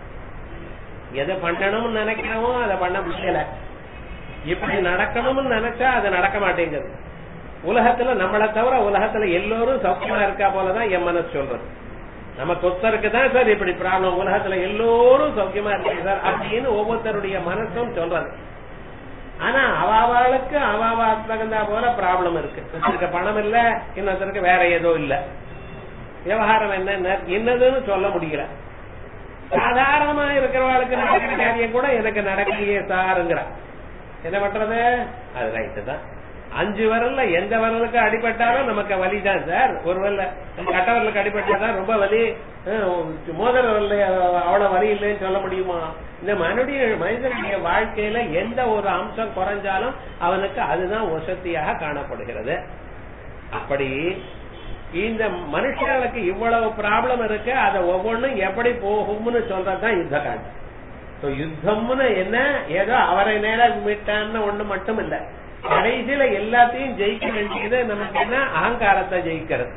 எதை பண்ணணும்னு நினைக்கிறோமோ அதை பண்ண முடியல இப்படி நடக்கணும்னு நினைச்சா அது நடக்க மாட்டேங்குது உலகத்துல நம்மளை தவிர உலகத்துல எல்லோரும் சௌக்கியமா இருக்கா போலதான் என் மனசு சொல்றது நம்ம கொத்தருக்கு தான் சார் இப்படி ப்ராப்ளம் உலகத்துல எல்லோரும் சௌக்கியமா இருக்காங்க சார் அப்படின்னு ஒவ்வொருத்தருடைய மனசும் சொல்றது ஆனா அவாவாளுக்கு அவாவா தகுந்தா போல ப்ராப்ளம் இருக்கு ஒருத்தருக்கு பணம் இல்ல இன்னொருத்தருக்கு வேற ஏதோ இல்ல விவகாரம் என்ன என்னதுன்னு சொல்ல முடியல சாதாரணமா இருக்கிறவாளுக்கு நடக்கிற காரியம் கூட எனக்கு நடக்கலையே சாருங்கிற என்ன பண்றது அது ரைட்டு தான் அஞ்சு வரல்ல எந்த வரலுக்கு அடிபட்டாலும் நமக்கு வலி தான் சார் ஒரு வரல கட்ட வரலுக்கு அடிபட்டாதான் ரொம்ப வலி மோதிர வரல அவ்வளவு வலி இல்லைன்னு சொல்ல முடியுமா இந்த மனுடைய மனிதனுடைய வாழ்க்கையில எந்த ஒரு அம்சம் குறைஞ்சாலும் அவனுக்கு அதுதான் வசதியாக காணப்படுகிறது அப்படி இந்த மனுஷர்களுக்கு இவ்வளவு ப்ராப்ளம் இருக்கு அதை ஒவ்வொன்றும் எப்படி போகும்னு சொல்றதுதான் யுத்த காண்டம் யுத்தம்னு என்ன ஏதோ அவரை நேரம் விட்டான்னு ஒண்ணு மட்டும் இல்ல கடைசியில எல்லாத்தையும் ஜெயிக்க வேண்டியது நமக்கு என்ன அகங்காரத்தை ஜெயிக்கிறது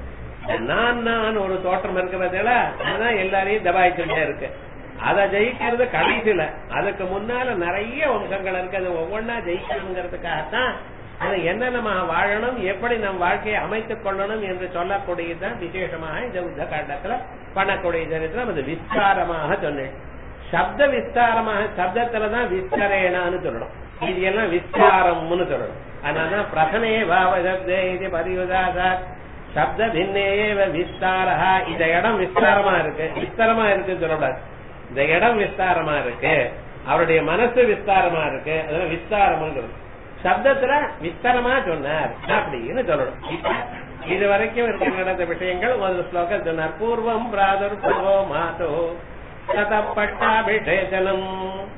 நான் நான் ஒரு தோற்றம் இருக்கிறதுல அதுதான் எல்லாரையும் தபாய்ச்சுட்டே இருக்கு அதை ஜெயிக்கிறது கடைசியில அதுக்கு முன்னால நிறைய வம்சங்கள் இருக்கு அது ஒவ்வொன்னா ஜெயிக்கணுங்கிறதுக்காகத்தான் அது என்ன நம்ம வாழணும் எப்படி நம் வாழ்க்கையை அமைத்துக் கொள்ளணும் என்று சொல்லக்கூடியதுதான் விசேஷமாக இந்த யுத்த காண்டத்துல பண்ணக்கூடிய சரித்திரம் அது விஸ்தாரமாக சொன்னேன் சப்த விஸ்தாரமாக சப்தத்துலதான் விஸ்தரேனான்னு சொல்லணும் இது எல்லாம் விஸ்தாரம்னு சொல்லணும் அதனாலதான் பிரசனே பாவசப்தே இது பதிவுதாசா சப்த பின்னேவ விஸ்தாரா இந்த இடம் விஸ்தாரமா இருக்கு விஸ்தாரமா இருக்குன்னு சொல்லக்கூடாது இந்த இடம் விஸ்தாரமா இருக்கு அவருடைய மனசு விஸ்தாரமா இருக்கு அதெல்லாம் விஸ்தாரம் சப்தத்துல விஸ்தாரமா சொன்னார் அப்படின்னு சொல்லணும் இது வரைக்கும் இருக்க நடந்த விஷயங்கள் ஒரு ஸ்லோகம் சொன்னார் பூர்வம் பிராதுர் பூர்வோ மாதோ தத பட்டாபிஷேகனம்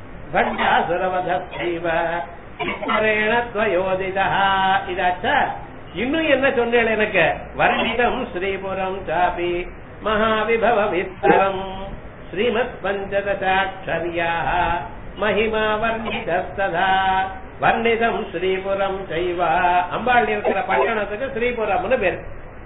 பண்டாசுரவதீவ துவயோதிதா இதாச்சா இன்னும் என்ன சொன்னேன் எனக்கு வர்ணிதம் ஸ்ரீபுரம் சாபி மகாவிபவ விஸ்தரம் ஸ்ரீமத் பஞ்சதசாட்சரியா மகிமா வர்ணிதஸ்ததா வர்ணிதம் ஸ்ரீபுரம் செய்வா அம்பாள் இருக்கிற பட்டணத்துக்கு ஸ்ரீபுரம்னு பேரு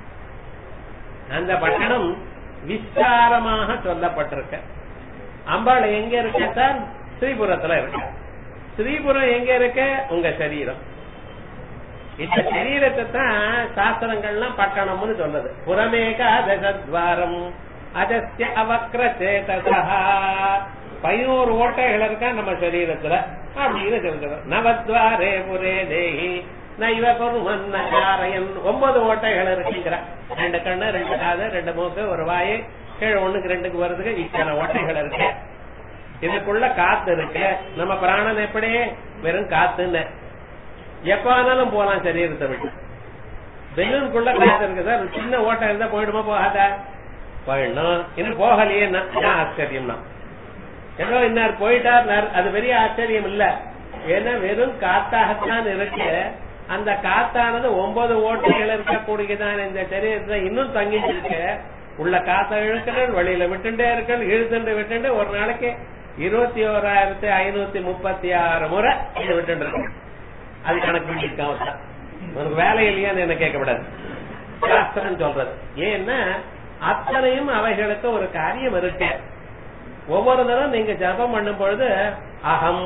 அந்த பட்டணம் விஸ்தாரமாக சொல்லப்பட்டிருக்க அம்பாள் எங்க இருக்க சார் ஸ்ரீபுரத்துல இருக்க ஸ்ரீபுரம் எங்க இருக்க உங்க சரீரம் இந்த சரீரத்தை தான் சாஸ்திரங்கள்லாம் பட்டணம்னு சொல்றது புறமேகா தசத்வாரம் அஜஸ்ய அவக்ர சேதசா பதினோரு ஓட்டைகள் இருக்கா நம்ம சரீரத்துல அப்படின்னு சொல்றது நவத்வாரே புரே தேகி நைவ பொருமன்னாரையன் ஒன்பது ஓட்டைகள் இருக்குங்கிற ரெண்டு கண்ணு ரெண்டு காது ரெண்டு மூக்கு ஒரு வாய் கீழே ஒண்ணுக்கு ரெண்டுக்கு வருதுக்கு இத்தனை ஓட்டைகள் இருக்கு இதுக்குள்ள காத்து இருக்கு நம்ம பிராணன் எப்படி வெறும் காத்துன்னு எப்ப வேணாலும் போலாம் சரீரத்தை விட்டு பெலூனுக்குள்ள காத்து இருக்கு சார் ஒரு சின்ன ஓட்டம் இருந்தா போயிடுமா போகாதா போயிடணும் இன்னும் போகலையே ஆச்சரியம்னா ஏதோ இன்னார் போயிட்டார் அது பெரிய ஆச்சரியம் இல்ல ஏன்னா வெறும் காத்தாகத்தான் இருக்கு அந்த காத்தானது ஒன்பது ஓட்டைகள் இருக்கக்கூடியதான் இந்த சரீரத்துல இன்னும் தங்கிட்டு இருக்கு உள்ள காத்த இழுக்கணும் வெளியில விட்டுட்டே இருக்கணும் இழுத்துட்டு விட்டுட்டு ஒரு நாளைக்கு இருபத்தி ஓராயிரத்தி ஐநூத்தி முப்பத்தி ஆறு முறை இதை விட்டுட்டு இருக்கு அது கணக்கு பண்ணிருக்கான் உனக்கு வேலை இல்லையான்னு என்ன கேட்கக்கூடாது சாஸ்திரம் சொல்றது ஏன்னா அத்தனையும் அவைகளுக்கு ஒரு காரியம் இருக்கு ஒவ்வொரு தரம் நீங்க ஜபம் பண்ணும் பொழுது அகம்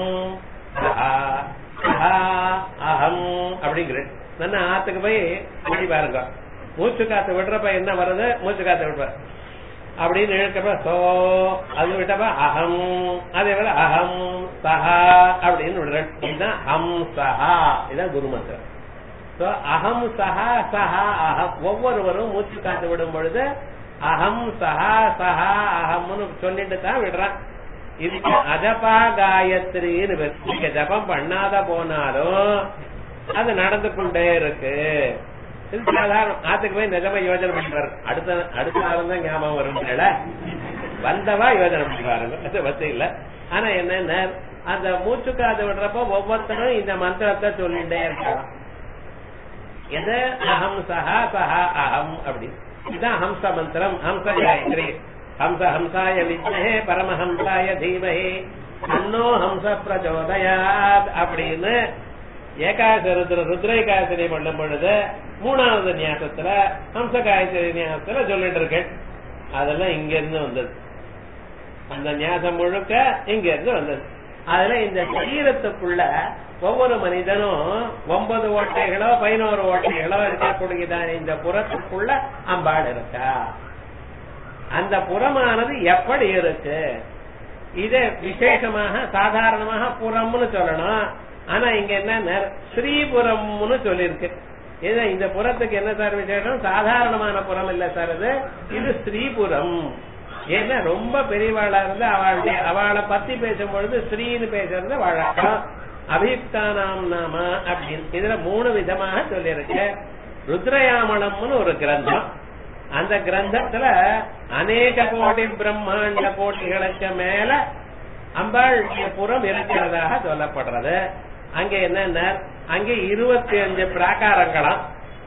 அகம் அப்படிங்கிற நான் ஆத்துக்கு போய் பண்ணி பாருங்க மூச்சு காத்து விடுறப்ப என்ன வருது மூச்சு காத்து விடுற அப்படின்னு இழுக்கப்ப சோ அது விட்டப்ப அகம் அதே போல அகம் சஹா அப்படின்னு விடுறேன் இதுதான் ஹம் சஹா இதுதான் குருமந்திரம் சோ அகம் சஹா சஹா அகம் ஒவ்வொருவரும் மூச்சு காத்து விடும் பொழுது அகம் சஹா சஹா அகம்னு சொல்லிட்டு தான் விடுறான் இதுக்கு அஜபா காயத்ரின்னு பேர். நீங்க ஜபம் பண்ணாத போனாலும் அது நடந்து கொண்டே இருக்கு இது சாதாரண ஆத்துக்கு போய் நிஜமா யோஜனை பண்ணிப்பாரு அடுத்த அடுத்த நாளும் தான் ஞாபகம் வரும் வந்தவா யோஜனை பண்ணிப்பாருங்க பத்தி இல்ல ஆனா என்னன்னா அந்த மூச்சு காது விடுறப்ப ஒவ்வொருத்தரும் இந்த மந்திரத்தை சொல்லிட்டே இருக்கலாம் எது அகம் சஹா சஹா அகம் அப்படி இதுதான் ஹம்ச மந்திரம் ஹம்ச காயத்ரி ஹம்ச ஹம்சாய வித்மஹே பரமஹம்சாய தீமஹே அன்னோ ஹம்ச பிரச்சோதயாத் அப்படின்னு ஏகாச ருத்ர ருத்ரைகாசனை பண்ணும் பொழுது மூணாவது நியாசத்துல ஹம்ச காயத்ரி நியாசத்துல சொல்லிட்டு இருக்கேன் அதெல்லாம் இங்க இருந்து வந்தது அந்த ஞாசம் முழுக்க இங்க இருந்து வந்தது அதுல இந்த சரீரத்துக்குள்ள ஒவ்வொரு மனிதனும் ஒன்பது ஓட்டைகளோ பதினோரு ஓட்டைகளோ இருக்கக்கூடியதான இந்த புறத்துக்குள்ள அம்பாள் இருக்கா அந்த புறமானது எப்படி இருக்கு இது விசேஷமாக சாதாரணமாக புறம்னு சொல்லணும் ஆனா இங்க என்ன ஸ்ரீபுரம்னு சொல்லியிருக்கு இது இந்த புறத்துக்கு என்ன சார் விசேஷம் சாதாரணமான புறம் இல்ல சார் இது இது ஸ்ரீபுரம் ஏன்னா ரொம்ப பெரியவாளா இருந்து அவளுடைய அவளை பத்தி பேசும்பொழுது ஸ்ரீன்னு பேசுறது வழக்கம் அபியுக்தானாம் நாம அப்படின்னு இதுல மூணு விதமாக சொல்லியிருக்கு ருத்ரயாமணம்னு ஒரு கிரந்தம் அந்த கிரந்தத்துல அநேக கோடி பிரம்மாண்ட கோட்டிகளுக்கு மேல அம்பாள் புறம் இருக்கிறதாக சொல்லப்படுறது அங்க என்னென்ன அங்க இருபத்தி அஞ்சு பிராகாரங்களாம்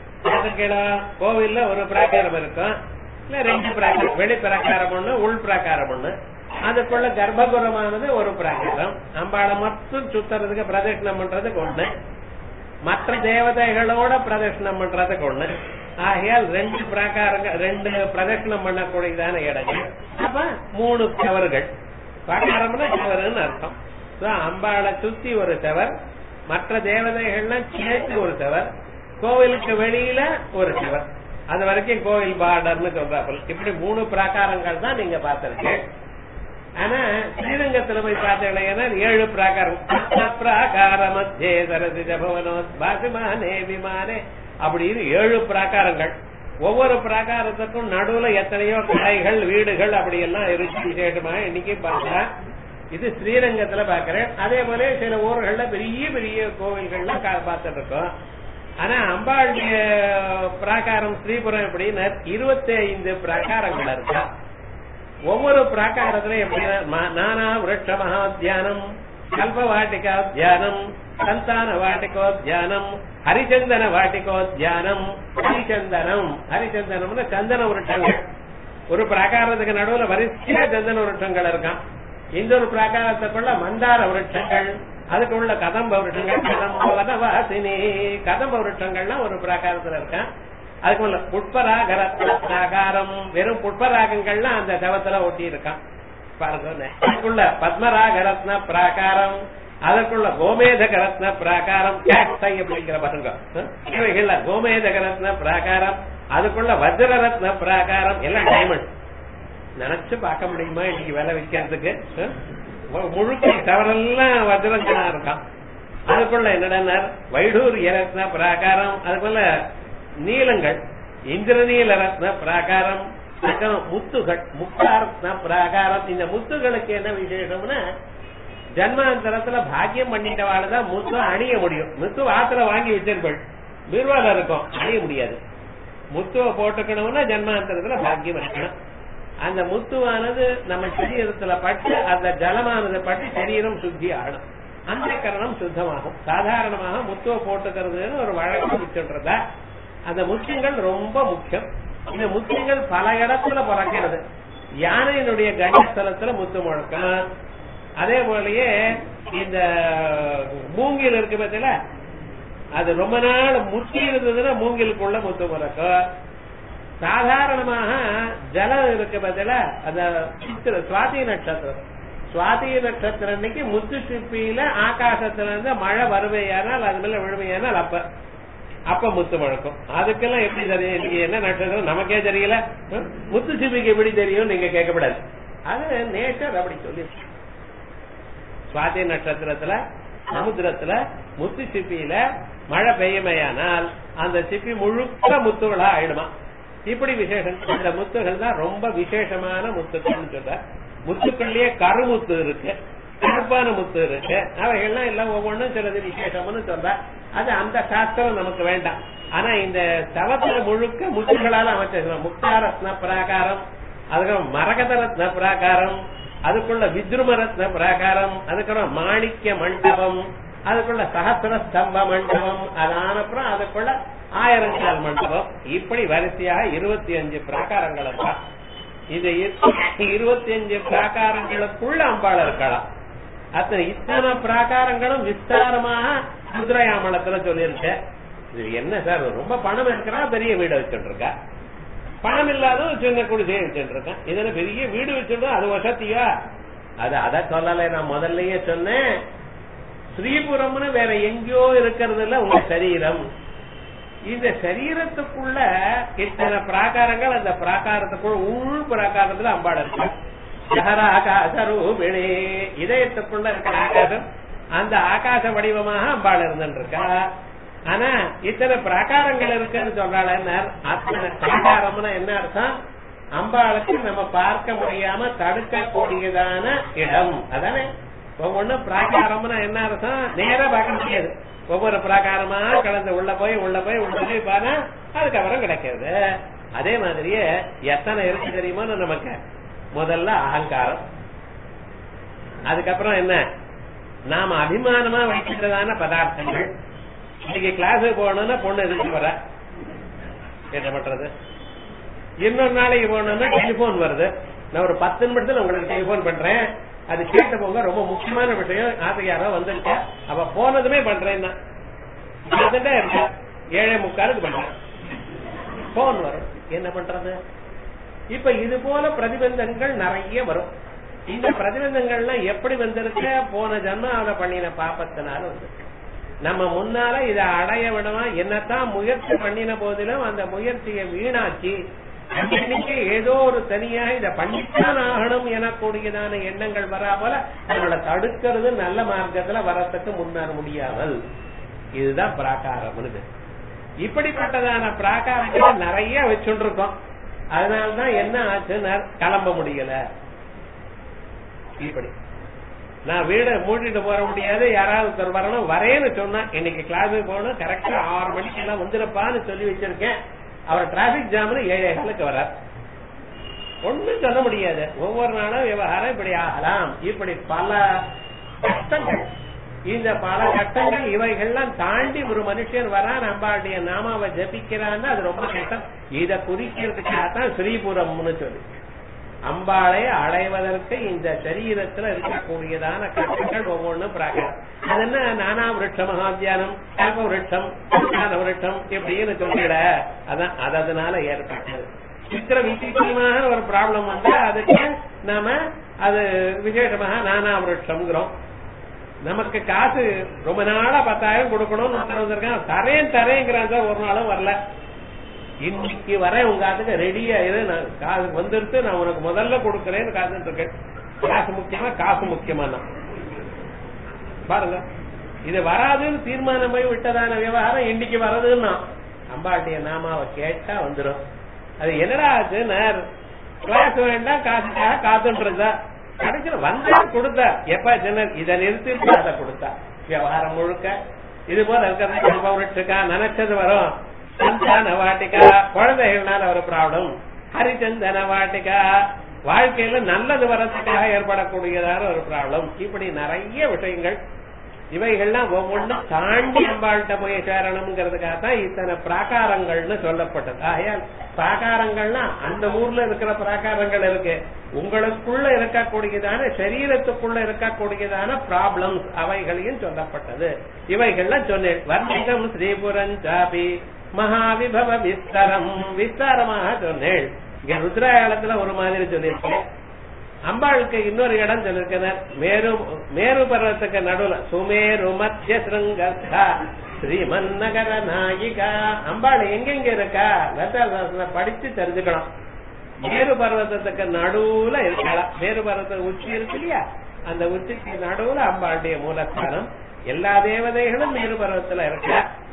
கோவில்ல ஒரு பிராகாரம் இருக்கும் இல்ல ரெண்டு பிராகாரம் வெளி பிராகாரம் ஒண்ணு உள் பிராகாரம் ஒண்ணு அதுக்குள்ள கர்ப்பகுரமானது ஒரு பிராகாரம் அம்பாளை மட்டும் சுத்துறதுக்கு பிரதட்சணம் பண்றதுக்கு ஒண்ணு மற்ற தேவதைகளோட பிரதட்சணம் பண்றதுக்கு ஒண்ணு ஆகையால் ரெண்டு பிராகாரங்கள் ரெண்டு பிரதட்சணம் பண்ணக்கூடியதான இடங்கள் அப்ப மூணு தவறுகள் பிராகாரம்னா தவறுன்னு அர்த்தம் அம்பாளை சுத்தி ஒரு தவர் மற்ற தேவதைகள்லாம் சேர்த்து ஒரு தவர் கோவிலுக்கு வெளியில ஒரு தவர் அது வரைக்கும் கோவில் பார்டர்னு சொல்றாப்புல இப்படி மூணு பிராகாரங்கள் தான் நீங்க பார்த்திருக்கேன் ஆனா ஸ்ரீரங்கத்துல போய் பார்த்தீங்கன்னா ஏழு பிராகாரம் பிராகார மத்தியே சரசி ஜபவனோ பாசிமானே விமானே அப்படின்னு ஏழு பிராகாரங்கள் ஒவ்வொரு பிராகாரத்துக்கும் நடுவுல எத்தனையோ கடைகள் வீடுகள் அப்படி எல்லாம் இருக்கு விசேஷமாக இன்னைக்கு பார்த்தா இது ஸ்ரீரங்கத்துல பாக்குறேன் அதே போல சில ஊர்கள்ல பெரிய பெரிய கோவில்கள்லாம் பார்த்துட்டு இருக்கோம் ஆனா அம்பாளுடைய பிராகாரம் ஸ்ரீபுரம் எப்படின்னா இருபத்தி ஐந்து பிராகாரங்கள் இருக்கா ஒவ்வொரு பிராகாரத்துல எப்படி நானா விருட்ச மகா தியானம் கல்ப வாட்டிகா தியானம் சந்தான வாட்டிகோ தியானம் ஹரிச்சந்தன வாட்டிகோ தியானம் ஹரிச்சந்தனம் ஹரிச்சந்தனம்னு சந்தன விருட்சங்கள் ஒரு பிராகாரத்துக்கு நடுவுல வரிசையா சந்தன விருட்சங்கள் இருக்கான் இந்த ஒரு பிராகாரத்துக்குள்ள மந்தார விருட்சங்கள் அதுக்குள்ள கதம்ப விருட்சங்கள் கதம்ப வனவாசினி கதம்ப விருட்சங்கள்லாம் ஒரு பிராகாரத்துல இருக்கான் அதுக்குள்ள புட்பராக பிராகாரம் வெறும் புட்பராகங்கள்லாம் அந்த தவத்துல ஒட்டி இருக்கான் பாருங்க அதுக்குள்ள பத்மராக ரத்ன பிராகாரம் அதற்குள்ள கோமேதக ரத்ன பிராகாரம் கேக்டை அப்படிங்கிற பாருங்க இவைகள்ல கோமேதக ரத்ன பிராகாரம் அதுக்குள்ள வஜ்ர ரத்ன பிராகாரம் எல்லாம் டைமண்ட் நினைச்சு பார்க்க முடியுமா இன்னைக்கு விலை விற்கிறதுக்கு முழுக்க தவறெல்லாம் வஜ்ரஞ்சனா இருக்கான் அதுக்குள்ள என்னடா வைடூரிய ரத்ன பிராகாரம் அதுக்குள்ள நீளங்கள் இந்திரநீல ரத்ன பிராகாரம் முத்துகள் முக்தாரத்ன பிராகாரம் இந்த முத்துகளுக்கு என்ன விசேஷம்னா ஜன்மாந்தரத்துல பாக்கியம் பண்ணிட்டவாழ்தான் முத்து அணிய முடியும் முத்து வாத்துல வாங்கி வச்சிருப்பள் பீர்வால இருக்கும் அணிய முடியாது முத்துவை போட்டுக்கணும்னா ஜன்மாந்தரத்துல பாக்கியம் இருக்கணும் அந்த முத்துவானது நம்ம சரீரத்துல பட்டு அந்த ஜலமானது பட்டு சரீரம் சுத்தி ஆகணும் அந்த கரணம் சுத்தமாகும் சாதாரணமாக முத்துவை போட்டுக்கிறதுன்னு ஒரு வழக்கம் சொல்றதா அந்த முக்கியங்கள் ரொம்ப முக்கியம் இந்த முக்கியங்கள் பல இடத்துல பிறக்கிறது யானையினுடைய கண்டஸ்தலத்துல முத்து முழக்கம் அதே போலயே இந்த மூங்கில் இருக்கு பத்தில அது ரொம்ப நாள் முத்தி இருந்ததுன்னா மூங்கிலுக்குள்ள முத்து முழக்கம் சாதாரணமாக ஜலம் இருக்கு பதில அந்த சித்திர சுவாதி நட்சத்திரம் சுவாதி நட்சத்திரம் அன்னைக்கு முத்து சிப்பியில ஆகாசத்துல இருந்து மழை வருவையானால் அது மேல விழுமையானால் அப்ப அப்ப முத்து முழக்கம் அதுக்கெல்லாம் எப்படி தெரியும் இன்னைக்கு என்ன நட்சத்திரம் நமக்கே தெரியல முத்து சிப்பிக்கு எப்படி தெரியும் நீங்க கேட்கப்படாது அது நேச்சர் அப்படி சொல்லி சுவாதி நட்சத்திரத்துல சமுத்திரத்துல முத்து சிப்பியில மழை பெய்யுமையானால் அந்த சிப்பி முழுக்க முத்துகளா ஆயிடுமா இப்படி விசேஷம் இந்த முத்துகள் தான் ரொம்ப விசேஷமான முத்துக்கள்னு சொல்ற முத்துக்குள்ளேயே கருமுத்து இருக்கு கருப்பான முத்து இருக்கு அவைகள்லாம் எல்லாம் ஒவ்வொன்றும் சிலது விசேஷம்னு சொல்ற அது அந்த சாஸ்திரம் நமக்கு வேண்டாம் ஆனா இந்த தவத்துல முழுக்க முத்துகளால அமைச்சிருக்கோம் முக்தாரத்ன பிராகாரம் அதுக்கப்புறம் மரகத ரத்ன பிராகாரம் அதுக்குள்ள வித்ரும ரத்ன பிராகாரம் அதுக்கப்புறம் மாணிக்க மண்டபம் அதுக்குள்ள சகசிர ஸ்தம்ப மண்டபம் அதானப்புறம் அதுக்குள்ள ஆயிரங்கால் மண்டபம் இப்படி வரிசையாக இருபத்தி அஞ்சு பிராகாரங்கள் தான் இது இருபத்தி அஞ்சு பிராகாரங்களுக்குள்ள அம்பாள் இருக்கலாம் அத்தனை இத்தனை பிராகாரங்களும் விஸ்தாரமாக முத்ரயாமலத்துல சொல்லியிருக்கேன் இது என்ன சார் ரொம்ப பணம் இருக்கிறா பெரிய வீடு வச்சுட்டு இருக்கா பணம் இல்லாத ஒரு சின்ன குடிசையை வச்சுட்டு இருக்கேன் இதுல பெரிய வீடு வச்சுட்டு அது வசதியா அது அத சொல்லல நான் முதல்லயே சொன்னேன் ஸ்ரீபுரம்னு வேற எங்கேயோ இருக்கிறது இல்ல உங்க சரீரம் இந்த சரீரத்துக்குள்ள இத்தனை பிராகாரங்கள் அந்த பிராகாரத்துக்குள்ள உள் பிராகாரத்துல அம்பாள் இருக்கு ஜஹராகாசரூபிணி இதயத்துக்குள்ள இருக்கிற ஆகாசம் அந்த ஆகாச வடிவமாக அம்பாள் இருந்துட்டு இருக்கா ஆனா இத்தனை பிராகாரங்கள் இருக்குன்னு சொல்றாள் அத்தனை பிராகாரம்னா என்ன அர்த்தம் அம்பாளுக்கு நம்ம பார்க்க முடியாம தடுக்கக்கூடியதான இடம் அதானே ஒவ்வொன்னும் பிராகாரம்னா என்ன அர்த்தம் நேரா பார்க்க முடியாது ஒவ்வொரு பிராகாரமா கலந்து உள்ள போய் உள்ள போய் உள்ள போய் பாரு அதுக்கப்புறம் கிடைக்கிறது அதே மாதிரியே எத்தனை இருக்கு தெரியுமோ நமக்கு முதல்ல அகங்காரம் அதுக்கப்புறம் என்ன நாம அபிமானமா வைக்கிறதான பதார்த்தங்கள் இன்னைக்கு கிளாஸுக்கு போகணும்னா பொண்ணு எதுக்கு வர என்ன பண்றது இன்னொரு நாளைக்கு போகணும்னா டெலிபோன் வருது நான் ஒரு பத்து நிமிஷத்துல உங்களுக்கு டெலிபோன் பண்றேன் அது கேட்ட போங்க ரொம்ப முக்கியமான விஷயம் ஆசையாரோ வந்திருக்க அவ போனதுமே பண்றேன் இருக்க ஏழை முக்காலுக்கு பண்றேன் போன் வரும் என்ன பண்றது இப்ப இது போல பிரதிபந்தங்கள் நிறைய வரும் இந்த பிரதிபந்தங்கள்லாம் எப்படி வந்திருக்க போன ஜன்மாவில பண்ணின பாப்பத்தினால வந்திருக்கு நம்ம முன்னால இதை அடைய விடமா என்னத்தான் முயற்சி பண்ணின போதிலும் அந்த முயற்சியை வீணாக்கி அன்னைக்கு ஏதோ ஒரு தனியா இதை பண்ணித்தான் ஆகணும் எனக்கூடியதான எண்ணங்கள் வரா போல நம்மளை தடுக்கிறது நல்ல மார்க்கத்துல வரத்துக்கு முன்னேற முடியாமல் இதுதான் பிராகாரம் இப்படிப்பட்டதான பிராகாரங்களை நிறைய வச்சுட்டு இருக்கோம் அதனாலதான் என்ன ஆச்சுன்னு கிளம்ப முடியல இப்படி நான் வீட மூடிட்டு போற முடியாது யாராவது ஒருத்தர் வரணும் வரேன்னு சொன்னா இன்னைக்கு கிளாஸுக்கு போகணும் கரெக்டா ஆறு மணிக்கு எல்லாம் வந்துருப்பான்னு சொல்லி வச்சிருக்கேன் அவர் டிராபிக் ஜாம்னு ஏழை காலுக்கு வர்றார் ஒண்ணும் சொல்ல முடியாது ஒவ்வொரு நாளும் விவகாரம் இப்படி ஆகலாம் இப்படி பல கஷ்டங்கள் இந்த பல கட்டங்கள் இவைகள்லாம் தாண்டி ஒரு மனுஷன் வரா நம்மளுடைய நாமாவை ஜபிக்கிறான்னா அது ரொம்ப கஷ்டம் இத குறிக்கிறதுக்காகத்தான் ஸ்ரீபுரம்னு சொல்லி அம்பாளை அடைவதற்கு இந்த சரீரத்துல இருக்கக்கூடியதான கட்டங்கள் ஒவ்வொன்றும் பிராகம் அது என்ன நானா விருட்சம் மகாத்தியானம் கல்ப விருட்சம் விருட்சம் எப்படின்னு சொல்லிட அதான் அது அதனால ஏற்பட்டது சித்திர விசித்திரமான ஒரு ப்ராப்ளம் வந்து அதுக்கு நாம அது விசேஷமாக நானா விருட்சம்ங்கிறோம் நமக்கு காசு ரொம்ப நாளா பத்தாயிரம் கொடுக்கணும்னு வந்திருக்கான் தரேன் தரேங்கிறான் சார் ஒரு நாளும் வரல இன்னைக்கு வர உங்க அதுக்கு ரெடியா இரு நான் காசு வந்துருச்சு நான் உனக்கு முதல்ல கொடுக்கறேன்னு காத்துட்டு இருக்கேன் காசு முக்கியமா காசு முக்கியமா பாருங்க இது வராதுன்னு தீர்மானம் போய் விட்டதான விவகாரம் இன்னைக்கு வரதுன்னா அம்பாட்டிய நாமாவை கேட்டா வந்துடும் அது என்னடா ஆச்சு கிளாஸ் வேண்டாம் காசுக்காக காத்துட்டு இருந்தா கடைசியில வந்தா கொடுத்தா எப்ப ஜெனர் இதை நிறுத்தி அதை கொடுத்தா விவகாரம் முழுக்க இது போல இருக்கிறது நினைச்சது வரும் சந்தான வாட்டிக்கா குழந்தைகள்னால ஒரு ப்ராப்ளம் ஹரிச்சந்தன வாட்டிக்கா வாழ்க்கையில நல்லது வரத்துக்காக ஏற்படக்கூடியதான ஒரு ப்ராப்ளம் இப்படி நிறைய விஷயங்கள் இவைகள்லாம் ஒவ்வொன்றும் தாண்டி அம்பாள்கிட்ட போய் சேரணுங்கிறதுக்காக தான் இத்தனை பிராகாரங்கள்னு சொல்லப்பட்டது ஆகையால் பிராகாரங்கள்னா அந்த ஊர்ல இருக்கிற பிராகாரங்கள் இருக்கு உங்களுக்குள்ள இருக்கக்கூடியதான சரீரத்துக்குள்ள இருக்கக்கூடியதான ப்ராப்ளம்ஸ் அவைகளையும் சொல்லப்பட்டது இவைகள்லாம் சொன்னேன் வர்ணிதம் ஸ்ரீபுரம் சாபி மகாவிபவ விஸ்தரம் விஸ்தாரமாக சொன்னேன் இங்க ருத்ராயணத்துல ஒரு மாதிரி சொல்லியிருக்கேன் அம்பாளுக்கு இன்னொரு இடம் சொல்லிருக்கிறார் மேரு மேரு பர்வத்துக்கு நடுவுல சுமேரு மத்திய சிருங்கா ஸ்ரீமன் நகர நாயிகா அம்பாள் எங்கெங்க இருக்கா லதா படிச்சு தெரிஞ்சுக்கணும் மேரு பர்வத்தத்துக்கு நடுவுல இருக்கலாம் மேரு பர்வத்த உச்சி இருக்கு இல்லையா அந்த உச்சிக்கு நடுவுல அம்பாளுடைய மூலஸ்தானம் எல்லா தேவதைகளும் மேரு பர்வத்துல இருக்க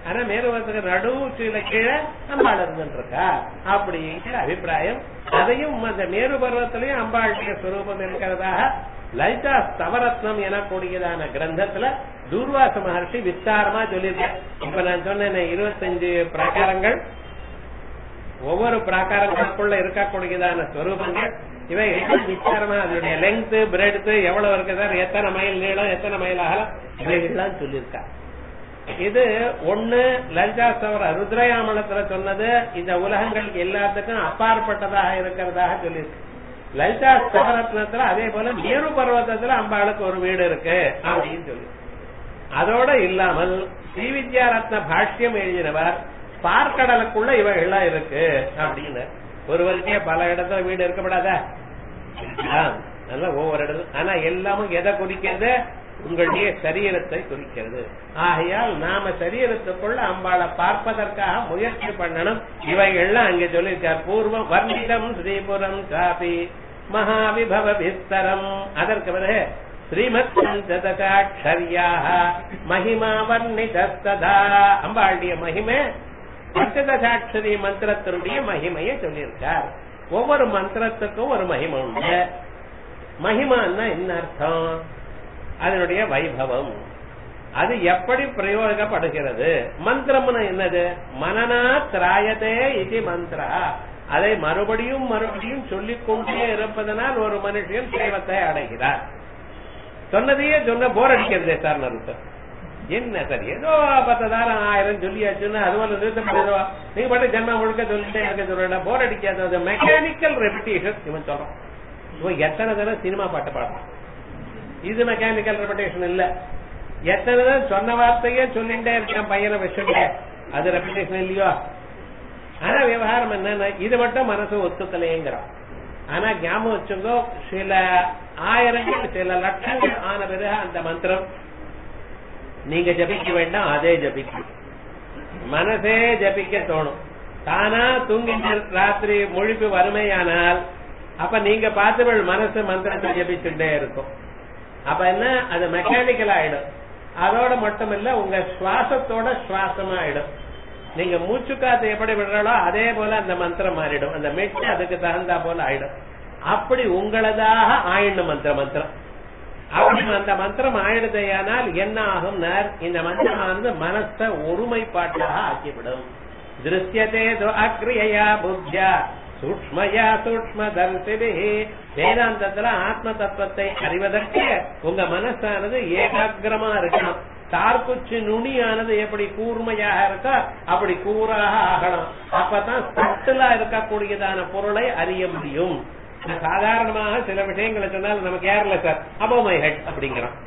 ஆனா மேருபர்வத்துக்கு நடு உச்சியில கீழே அம்பாள் இருந்துட்டு இருக்கா அப்படிங்கிற அபிப்பிராயம் அதையும் அந்த மேரு பர்வத்திலையும் அம்பாளுடைய சுரூபம் இருக்கிறதாக லலிதா ஸ்தவரத்னம் எனக்கூடியதான கிரந்தத்துல தூர்வாச மகர்ஷி விஸ்தாரமா சொல்லியிருக்கேன் இப்ப நான் சொன்னேன் இருபத்தஞ்சு பிரகாரங்கள் ஒவ்வொரு பிராகாரங்களுக்குள்ள இருக்கக்கூடியதான ஸ்வரூபங்கள் இவை விசாரமா அதனுடைய லெங்க் பிரெட் எவ்வளவு இருக்குது எத்தனை மைல் நீளம் எத்தனை மைல் அகலம் இவைகள்லாம் சொல்லியிருக்கா இது ஒண்ணு லலிதாஸ்தவர ருத்ரயாமலத்துல சொன்னது இந்த உலகங்களுக்கு எல்லாத்துக்கும் அப்பாற்பட்டதாக இருக்கிறதாக சொல்லியிருக்கு லலிதா ஸ்தவரத்னத்துல அதே போல மேரு பர்வத்தத்துல அம்பாளுக்கு ஒரு வீடு இருக்கு அப்படின்னு சொல்லி அதோட இல்லாமல் ஸ்ரீவித்யா ரத்ன பாஷ்யம் எழுதினவர் பார்க்கடலுக்குள்ள இவைகள்லாம் இருக்கு அப்படின்னு ஒருவருக்கே பல இடத்துல வீடு இருக்கப்படாத நல்லா ஒவ்வொரு இடத்துல ஆனா எல்லாமும் எதை குறிக்கிறது உங்களுடைய சரீரத்தை குறிக்கிறது ஆகையால் நாம சரீரத்துக்குள்ள அம்பாளை பார்ப்பதற்காக முயற்சி பண்ணணும் இவைகள்லாம் அங்க சொல்லியிருக்கார் பூர்வம் வர்ணிதம் ஸ்ரீபுரம் சாபி மகாவிபவ விஸ்தரம் அதற்கு பிறகு ஸ்ரீமத் பஞ்சதசாட்சரியாக மகிமா வர்ணிதஸ்ததா அம்பாளுடைய மகிமை பஞ்சதசாட்சரி மந்திரத்தினுடைய மகிமையை சொல்லியிருக்கார் ஒவ்வொரு மந்திரத்துக்கும் ஒரு மகிமை உண்டு மகிமான்னா என்ன அர்த்தம் அதனுடைய வைபவம் அது எப்படி பிரயோகப்படுகிறது மந்திரம்னு என்னது மனநா திராயதே இது மந்திரா அதை மறுபடியும் மறுபடியும் சொல்லிக் கொண்டே இருப்பதனால் ஒரு மனுஷன் சேவத்தை அடைகிறார் சொன்னதையே சொன்ன போர் அடிக்கிறதே சார் நருத்தம் என்ன சார் ஏதோ பத்ததாயிரம் ஆயிரம் சொல்லியாச்சுன்னா அது போல நிறுத்தம் பண்ணிடுவா நீங்க பாட்டு ஜென்மம் முழுக்க சொல்லிட்டே இருக்க சொல்ல போர் அடிக்காது அது மெக்கானிக்கல் ரெபிடேஷன் இவன் சொல்றான் இவன் எத்தனை தடவை சினிமா பாட்டு பாடுறான் இது மெக்கானிக்கல் ரெபிடேஷன் இல்ல எத்தனை தடவை சொன்ன வார்த்தையே சொல்லிட்டே இருக்கான் பையனை வச்சுட்டு அது ரெபிடேஷன் இல்லையோ ஆனா விவகாரம் என்னன்னா இது மட்டும் மனசு ஒத்துக்கலையேங்கிறான் ஆனா ஞாபகம் வச்சுங்கோ சில ஆயிரங்கள் சில லட்சங்கள் ஆன பிறகு அந்த மந்திரம் நீங்க ஜபிக்க வேண்டாம் அதே ஜபிக்கும் மனசே ஜபிக்க தோணும் தானா தூங்கிட்டு ராத்திரி முழிப்பு வறுமையானால் அப்ப நீங்க பார்த்து மனசு மந்திரத்தை ஜபிச்சுட்டே இருக்கும் அப்ப என்ன அது மெக்கானிக்கல் ஆயிடும் அதோட மட்டும் இல்ல உங்க சுவாசத்தோட சுவாசமா ஆயிடும் நீங்க மூச்சு காத்து எப்படி விடுறாளோ அதே போல அந்த மந்திரம் மாறிடும் அந்த மெட்டு அதுக்கு தகுந்தா போல ஆயிடும் அப்படி உங்களதாக ஆயிடும் மந்திர மந்திரம் அப்படி அந்த மந்திரம் ஆயிடுதையானால் என்ன ஆகும் இந்த மந்திரமானது மனச ஒருமைப்பாட்டாக ஆக்கிவிடும் திருஷ்யதே அக்ரியா புத்தியா சூக்மயா சூக்ம தரிசிபி வேதாந்தத்துல ஆத்ம தத்துவத்தை அறிவதற்கு உங்க மனசானது ஏகாகிரமா இருக்கணும் தார்குச்சி நுனியானது எப்படி கூர்மையாக இருக்கோ அப்படி கூறாக ஆகணும் அப்பதான் சட்டிலா இருக்கக்கூடியதான பொருளை அறிய முடியும் சாதாரணமாக சில விஷயங்களை சொன்னால் நமக்கு ஏறல சார் அப்போ மை ஹெட் அப்படிங்கிறோம்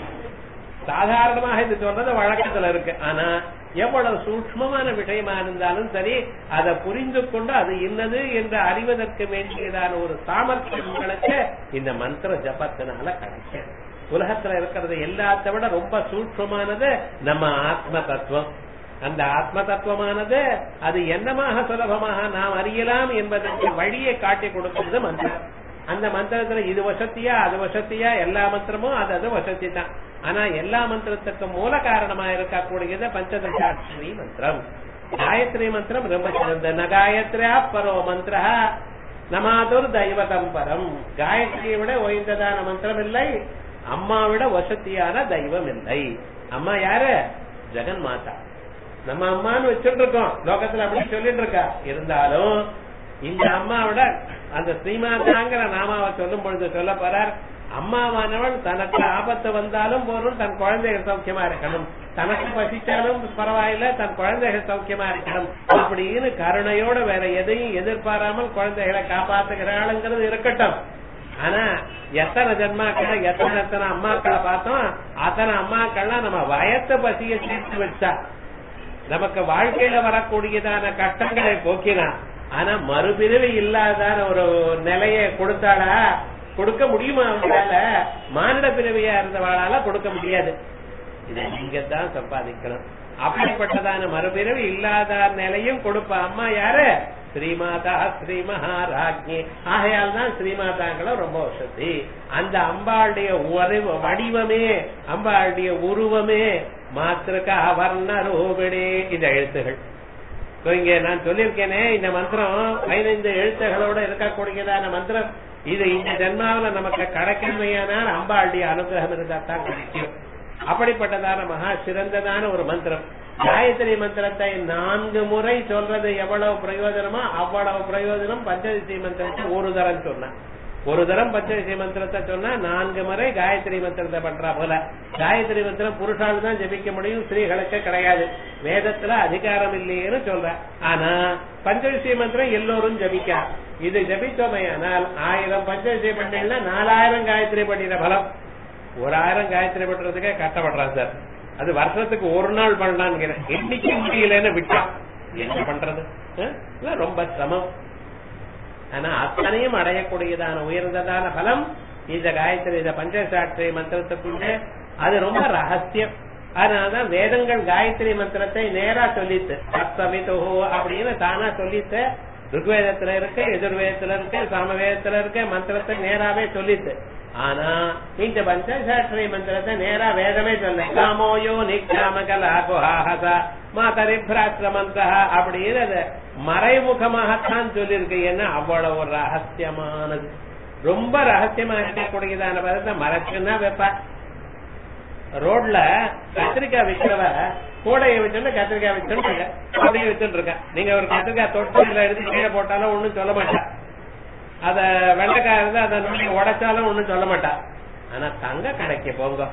சாதாரணமாக இது சொல்றது வழக்கத்துல இருக்கு ஆனா எவ்வளவு சூக்மமான விஷயமா இருந்தாலும் சரி அதை புரிந்து கொண்டு அது இன்னது என்று அறிவதற்கு வேண்டியதான ஒரு சாமர்த்தியம் உங்களுக்கு இந்த மந்திர ஜபத்தினால கிடைக்கும் உலகத்துல இருக்கிறது எல்லாத்த விட ரொம்ப சூட்சமானது நம்ம ஆத்ம தத்துவம் அந்த ஆத்ம தத்துவமானது அது என்னமாக சுலபமாக நாம் அறியலாம் என்பதற்கு வழியை காட்டி கொடுக்கிறது மந்திரம் அந்த மந்திரத்துல இது வசத்தியா அது வசத்தியா எல்லா மந்திரமும் அது அது வசதி தான் ஆனா எல்லா மந்திரத்துக்கும் மூல காரணமா இருக்கக்கூடியது பஞ்சதசாட்சரி மந்திரம் காயத்ரி மந்திரம் ரொம்ப சிறந்த ந காயத்ரியா பரோ மந்திர நமாதுர் தெய்வதம் பரம் காயத்ரியை விட உயர்ந்ததான மந்திரம் இல்லை அம்மாவிட வசதியான தெய்வம் இல்லை அம்மா யாரு ஜெகன் மாதா நம்ம அம்மான்னு வச்சுட்டு இருக்கோம் லோகத்துல அப்படி சொல்லிட்டு இருக்கா இருந்தாலும் இந்த அம்மாவிட அந்த ஸ்ரீமாதாங்கிற நாமாவை சொல்லும் பொழுது சொல்ல போறார் அம்மாவானவள் தனக்கு ஆபத்து வந்தாலும் போதும் தன் குழந்தைகள் சௌக்கியமா இருக்கணும் தனக்கு பசிச்சாலும் பரவாயில்ல தன் குழந்தைகள் சௌக்கியமா இருக்கணும் அப்படின்னு கருணையோட வேற எதையும் எதிர்பாராமல் குழந்தைகளை காப்பாத்துகிறாளுங்கிறது இருக்கட்டும் ஆனா எத்தனை ஜென்மாக்கள் எத்தனை எத்தனை அம்மாக்களை பார்த்தோம் அத்தனை அம்மாக்கள்லாம் நம்ம வயத்த பசிய தீர்த்து வச்சா நமக்கு வாழ்க்கையில வரக்கூடியதான கஷ்டங்களை போக்கினா ஆனா மறுபிறவி இல்லாதான ஒரு நிலையை கொடுத்தாளா கொடுக்க முடியுமா அவங்களால மானிட பிறவியா இருந்தவாளால கொடுக்க முடியாது இதை நீங்க தான் சம்பாதிக்கணும் அப்படிப்பட்டதான மறுபிறவி இல்லாத நிலையும் கொடுப்ப அம்மா யாரு ஸ்ரீமாதா ஸ்ரீ மகாராஜ்ஞி ஆகையால் தான் ஸ்ரீமாதாங்களும் ரொம்ப வசதி அந்த அம்பாளுடைய உறவு வடிவமே அம்பாளுடைய உருவமே மாத்திருக்க வர்ண ரூபிணி இந்த எழுத்துகள் இப்ப இங்க நான் சொல்லியிருக்கேனே இந்த மந்திரம் பதினைந்து எழுத்துகளோட இருக்கக்கூடியதான மந்திரம் இது இந்த ஜென்மாவில நமக்கு கிடைக்கணுமையானால் அம்பாளுடைய அனுகிரகம் இருந்தா தான் கிடைக்கும் அப்படிப்பட்டதான மகா சிறந்ததான ஒரு மந்திரம் காயத்ரி மந்திரத்தை நான்கு முறை சொல்றது எவ்வளவு பிரயோஜனமோ அவ்வளவு பிரயோஜனம் பஞ்சதசி மந்திரத்தை ஒரு தரம் சொன்னேன் ஒரு தரம் பஞ்சதசி மந்திரத்தை சொன்னா நான்கு முறை காயத்ரி மந்திரத்தை பண்றா போல காயத்ரி மந்திரம் புருஷால் தான் ஜபிக்க முடியும் ஸ்திரீகளுக்கு கிடையாது வேதத்துல அதிகாரம் இல்லையேன்னு சொல்ற ஆனா பஞ்சதசி மந்திரம் எல்லோரும் ஜபிக்கா இது ஜபிச்சோமையானால் ஆயிரம் பஞ்சதசி பண்ணா நாலாயிரம் காயத்ரி பண்ணின பலம் ஒரு ஆயிரம் காயத்ரி பண்றதுக்கே கஷ்டப்படுறான் சார் அது வருஷத்துக்கு ஒரு நாள் பண்ணலான்னு என்னைக்கு முடியலன்னு விட்டான் என்ன பண்றது அஹ்? ரொம்ப சிரமம் ஆனா அத்தனையும் அடையக்கூடியதான உயர்ந்ததான பலம் இந்த காயத்ரி இந்த பஞ்சசாட்சி மந்திரத்துக்குள்ள அது ரொம்ப ரகசியம் அதனாலதான் வேதங்கள் காயத்ரி மந்திரத்தை நேரா சொல்லித்து சப்தமிதோ அப்படின்னு தானா சொல்லித்து ருக்வேதத்துல இருக்கு எதிர்வேதத்துல இருக்கு சாமவேதத்துல இருக்கு மந்திரத்தை நேராவே சொல்லித்து ஆனா இந்த பஞ்சசாட்சி மந்திரத்தை நேரா வேதமே சொல்ல காமோயோ நிக்காமகலா குஹாஹசா மாதரிபிராத்திர மந்திரா அப்படின்னு அது மறைமுகமாகத்தான் சொல்லியிருக்கு ஏன்னா அவ்வளவு ஒரு ரகசியமானது ரொம்ப ரகசியமா இருக்கக்கூடியதான பதத்தை மறைச்சுன்னா வைப்பா ரோட்ல கத்திரிக்காய் விற்கிறவ கூடையை வச்சுட்டு கத்திரிக்காய் வச்சுட்டு அப்படியே வச்சுட்டு இருக்க நீங்க ஒரு கத்திரிக்காய் தொட்டில எடுத்து கீழே போட்டாலும் ஒண்ணும் சொல்ல மாட்டா அத வெண்டைக்காய் இருந்து அதை நுழைய உடைச்சாலும் ஒண்ணும் சொல்ல மாட்டா ஆனா தங்க கடைக்கு போங்க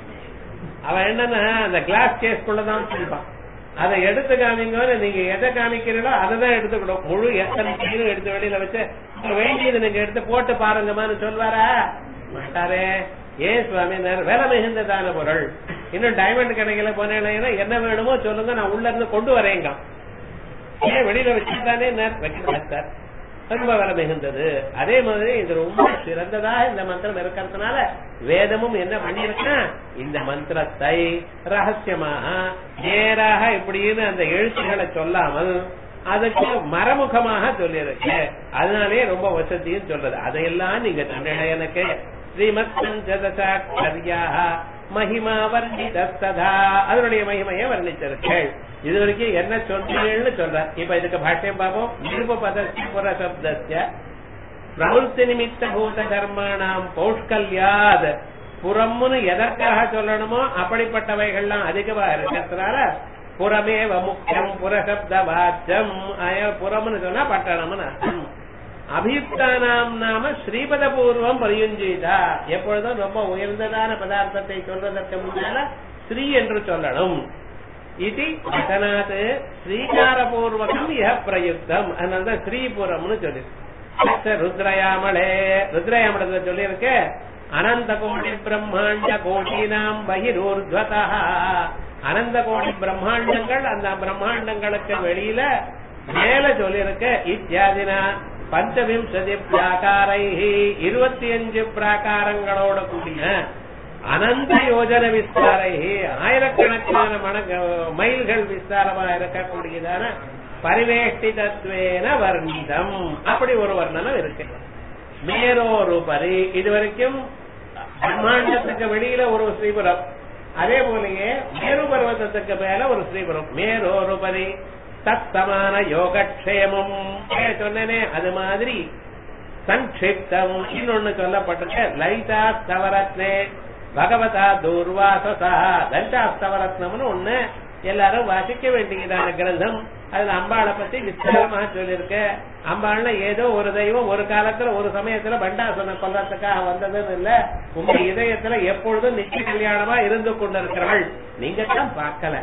அவன் என்னன்னா அந்த கிளாஸ் கேஸ்குள்ளதான் சொல்லிப்பான் அதை எடுத்து காமிங்கன்னு நீங்க எதை காமிக்கிறீங்களோ அதை தான் எடுத்துக்கணும் முழு எத்தனை கீழும் எடுத்து வெளியில வச்சு வேண்டியது நீங்க எடுத்து போட்டு பாருங்கம்மான்னு சொல்வாரா மாட்டாரே ஏன் சுவாமி வேலை மிகுந்ததான பொருள் இன்னும் டைமண்ட் கடைகளை போனேன்னா என்ன வேணுமோ சொல்லுங்க நான் உள்ள இருந்து கொண்டு வரேங்க ஏன் வெளியில வச்சுதானே வைக்கிறேன் சார் ரொம்ப விலை மிகுந்தது அதே மாதிரி இது ரொம்ப சிறந்ததா இந்த மந்திரம் இருக்கிறதுனால வேதமும் என்ன பண்ணிருக்கா இந்த மந்திரத்தை ரகசியமாக நேராக இப்படின்னு அந்த எழுத்துக்களை சொல்லாமல் அதுக்கு மறைமுகமாக சொல்லியிருக்கு அதனாலே ரொம்ப வசதியும் சொல்றது அதையெல்லாம் நீங்க எனக்கு ஸ்ரீமத் பஞ்சதசாட்சரியாக மகிமா வர்ணிதா அதனுடைய மகிமையை வர்ணிச்சிருக்கேள் இது வரைக்கும் என்ன சொன்னீங்கன்னு சொல்ற இப்ப இதுக்கு பாஷ்யம் பார்ப்போம் நிருப பதஸ்ய புரசப்தஸ்ய பிரவருத்தி நிமித்த பூத கர்மாணாம் பௌஷ்கல்யாத் புறம்னு எதற்காக சொல்லணுமோ அப்படிப்பட்டவைகள்லாம் அதிகமா இருக்கிறதுனால புறமேவ முக்கியம் புறசப்த வாச்சம் புறம்னு சொன்னா பட்டணம்னு அர்த்தம் அபியுக்தானாம் நாம ஸ்ரீபத பூர்வம் பரியுஞ்செய்தா எப்பொழுதும் ரொம்ப உயர்ந்ததான பதார்த்தத்தை சொல்வதற்கு முன்னால ஸ்ரீ என்று சொல்லணும் இது வசனாத் ஸ்ரீகாரபூர்வகம் இஹ பிரயுக்தம் அதனாலதான் ஸ்ரீபுரம்னு சொல்லி ருத்ரயாமலே ருத்ரயாமலத்துல சொல்லி இருக்க அனந்த கோடி பிரம்மாண்ட கோட்டினாம் பகிரூர்துவதா அனந்த கோடி பிரம்மாண்டங்கள் அந்த பிரம்மாண்டங்களுக்கு வெளியில மேல சொல்லியிருக்க இத்தியாதினா பஞ்சவிம்சதி பிராகாரை இருபத்தி அஞ்சு பிராகாரங்களோட கூடிய அனந்த யோஜன விஸ்தாரை ஆயிரக்கணக்கான மணங்க மைல்கள் விஸ்தாரமா இருக்கக்கூடியதான பரிவேஷ்டிதத்வேன வர்ணிதம் அப்படி ஒரு வர்ணனம் இருக்கு மேரோருபரி இதுவரைக்கும் பிரம்மாண்டத்துக்கு வெளியில ஒரு ஸ்ரீபுரம் அதே போலயே மேரு பர்வதத்துக்கு மேல ஒரு ஸ்ரீபுரம் மேரோருபரி தத்தமான யோகக்ஷேமம் சொன்னேனே அது மாதிரி சங்கிப்தம் இன்னொன்னு சொல்லப்பட்டிருக்க லைதா ஸ்தவரத்னே பகவதா துர்வாசசா லலிதா ஸ்தவரத்னம்னு ஒண்ணு எல்லாரும் வாசிக்க வேண்டியதான கிரந்தம் அதுல அம்பாளை பத்தி விஸ்தாரமா சொல்லியிருக்க அம்பாள்னா ஏதோ ஒரு தெய்வம் ஒரு காலத்துல ஒரு சமயத்துல பண்டாசனை கொல்றதுக்காக வந்ததுன்னு இல்ல உங்க இதயத்துல எப்பொழுதும் நிச்சய கல்யாணமா இருந்து கொண்டிருக்கிறவள் நீங்க தான் பார்க்கல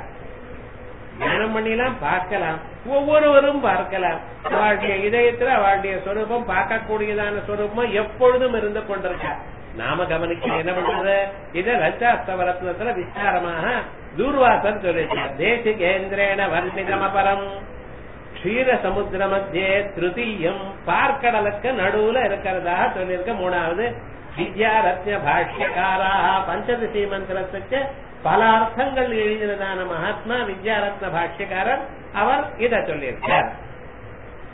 தியானம் பண்ணிலாம் பார்க்கலாம் ஒவ்வொருவரும் பார்க்கலாம் அவளுடைய இதயத்துல அவளுடைய சொரூபம் பார்க்கக்கூடியதான சொரூபம் எப்பொழுதும் இருந்து கொண்டிருக்க நாம கவனிக்க என்ன பண்றது இத ரச்சாஸ்தவரத்னத்துல விசாரமாக தூர்வாசன் சொல்லிருக்கார் தேசிகேந்திரேன வர்ணிதமபரம் க்ஷீர சமுத்திர மத்தியே திருத்தீயம் பார்க்கடலுக்கு நடுவுல இருக்கிறதா சொல்லியிருக்க மூணாவது வித்யா ரத்ன பாஷ்யக்காரா பஞ்சதசி மந்திரத்துக்கு பல அர்த்தங்கள் எழுதினதான மகாத்மா வித்யாரத்ன பாஷ்யக்காரர் அவர் இத சொல்லியிருக்கார்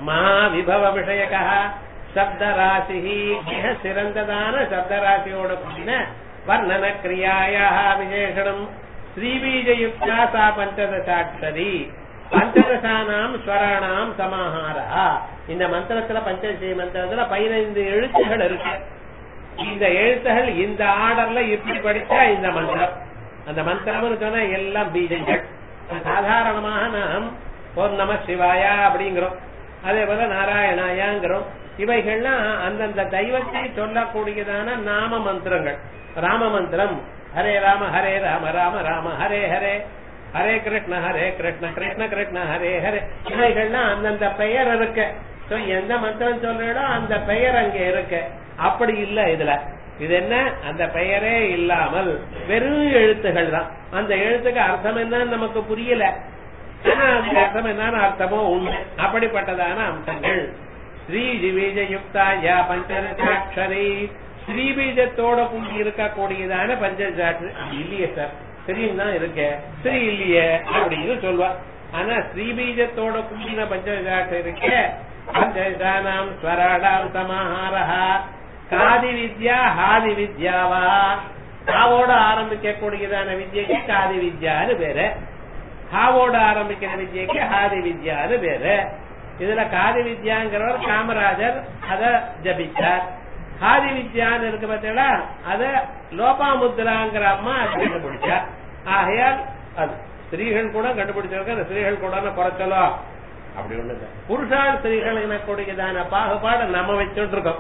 மகாவிபவ விஷயக சப்தராசி மிக சிறந்ததான சப்தராசியோட கூடின வர்ணன கிரியாயா விசேஷனம் ஸ்ரீபீஜயுக்தா சா பஞ்சதசாட்சரி பஞ்சதசானாம் ஸ்வராணாம் சமாஹாரா இந்த மந்திரத்துல பஞ்சதசி மந்திரத்துல பதினைந்து எழுத்துகள் இருக்கு இந்த எழுத்துகள் இந்த ஆர்டர்ல இப்படி படிச்சா இந்த மந்திரம் அந்த மந்திரம்னு சொன்னா எல்லாம் பீஜங்கள் சாதாரணமாக நாம் ஓம் நம சிவாயா அப்படிங்கிறோம் அதே போல நாராயணாயாங்கிறோம் இவைகள்லாம் அந்தந்த தெய்வத்தை சொல்லக்கூடியதான நாம மந்திரங்கள் ராம மந்திரம் ஹரே ராம ஹரே ராம ராம ராம ஹரே ஹரே ஹரே கிருஷ்ண ஹரே கிருஷ்ண கிருஷ்ண கிருஷ்ண ஹரே ஹரே இவைகள்லாம் அந்தந்த பெயர் இருக்கு So, எந்த மந்திரம் சொல்றீங்களோ அந்த பெயர் அங்க இருக்கு அப்படி இல்ல இதுல இது என்ன அந்த பெயரே இல்லாமல் வெறும் எழுத்துகள் தான் அந்த எழுத்துக்கு அர்த்தம் என்னன்னு நமக்கு புரியல ஆனா அந்த அர்த்தம் என்னன்னு அர்த்தமோ உண்டு அப்படிப்பட்டதான அம்சங்கள் ஸ்ரீ பீஜயுக்தா யா பஞ்சதசாட்சரி ஸ்ரீ பீஜத்தோட கூடி இருக்கக்கூடியதான பஞ்சசாட்சி இல்லையே சார் ஸ்ரீன்னு தான் இருக்க ஸ்ரீ இல்லையே அப்படின்னு சொல்வா ஆனா ஸ்ரீபீஜத்தோட கூடின பஞ்சசாட்சி இருக்க பஞ்சசானாம் ஸ்வராடாம் சமாஹாரா காதி வித்யா ஹாதி வித்யாவா காவோட ஆரம்பிக்க கூடியதான வித்யக்கு காதி வித்யான்னு பேரு ஹாவோட ஆரம்பிக்கிற வித்யக்கு ஹாதி வித்யான்னு பேரு இதுல காதி வித்யாங்கிறவர் காமராஜர் அத ஜபிச்சார் ஹாதி வித்யான்னு இருக்கு பார்த்தீங்களா அத லோபாமுத்ராங்கிற அம்மா அது கண்டுபிடிச்சார் ஆகையால் அது ஸ்திரீகள் கூட கண்டுபிடிச்சிருக்க அந்த ஸ்திரீகள் கூட குறைச்சலோ அப்படி ஒண்ணு இல்ல புருஷால் ஸ்திரீகள் எனக்கூடியதான பாகுபாடு நம்ம வச்சுட்டு இருக்கோம்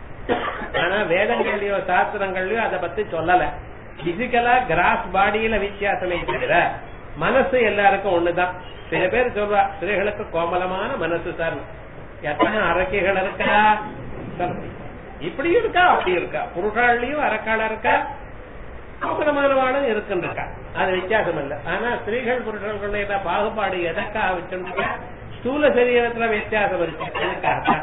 ஆனா வேதங்கள்லயோ சாஸ்திரங்கள்லயோ அதை பத்தி சொல்லல பிசிக்கலா கிராஸ் பாடியில வித்தியாசமே தவிர மனசு எல்லாருக்கும் ஒண்ணுதான் சில பேர் சொல்றா ஸ்திரீகளுக்கு கோமலமான மனசு சார் எத்தனை அரக்கைகள் இருக்கா சொல்ல முடியும். இப்படி இருக்கா அப்படி இருக்கா புருஷாள்லயும் அரக்கால இருக்கா கோமலமானவாளும் இருக்குன்றக்கா அது வித்தியாசம் இல்ல ஆனா ஸ்திரீகள் புருஷர்களுடைய பாகுபாடு எதற்காக வச்சிருக்கா ஸ்தூல சரீரத்துல வித்தியாசம் இருக்கு எதுக்காகத்தான்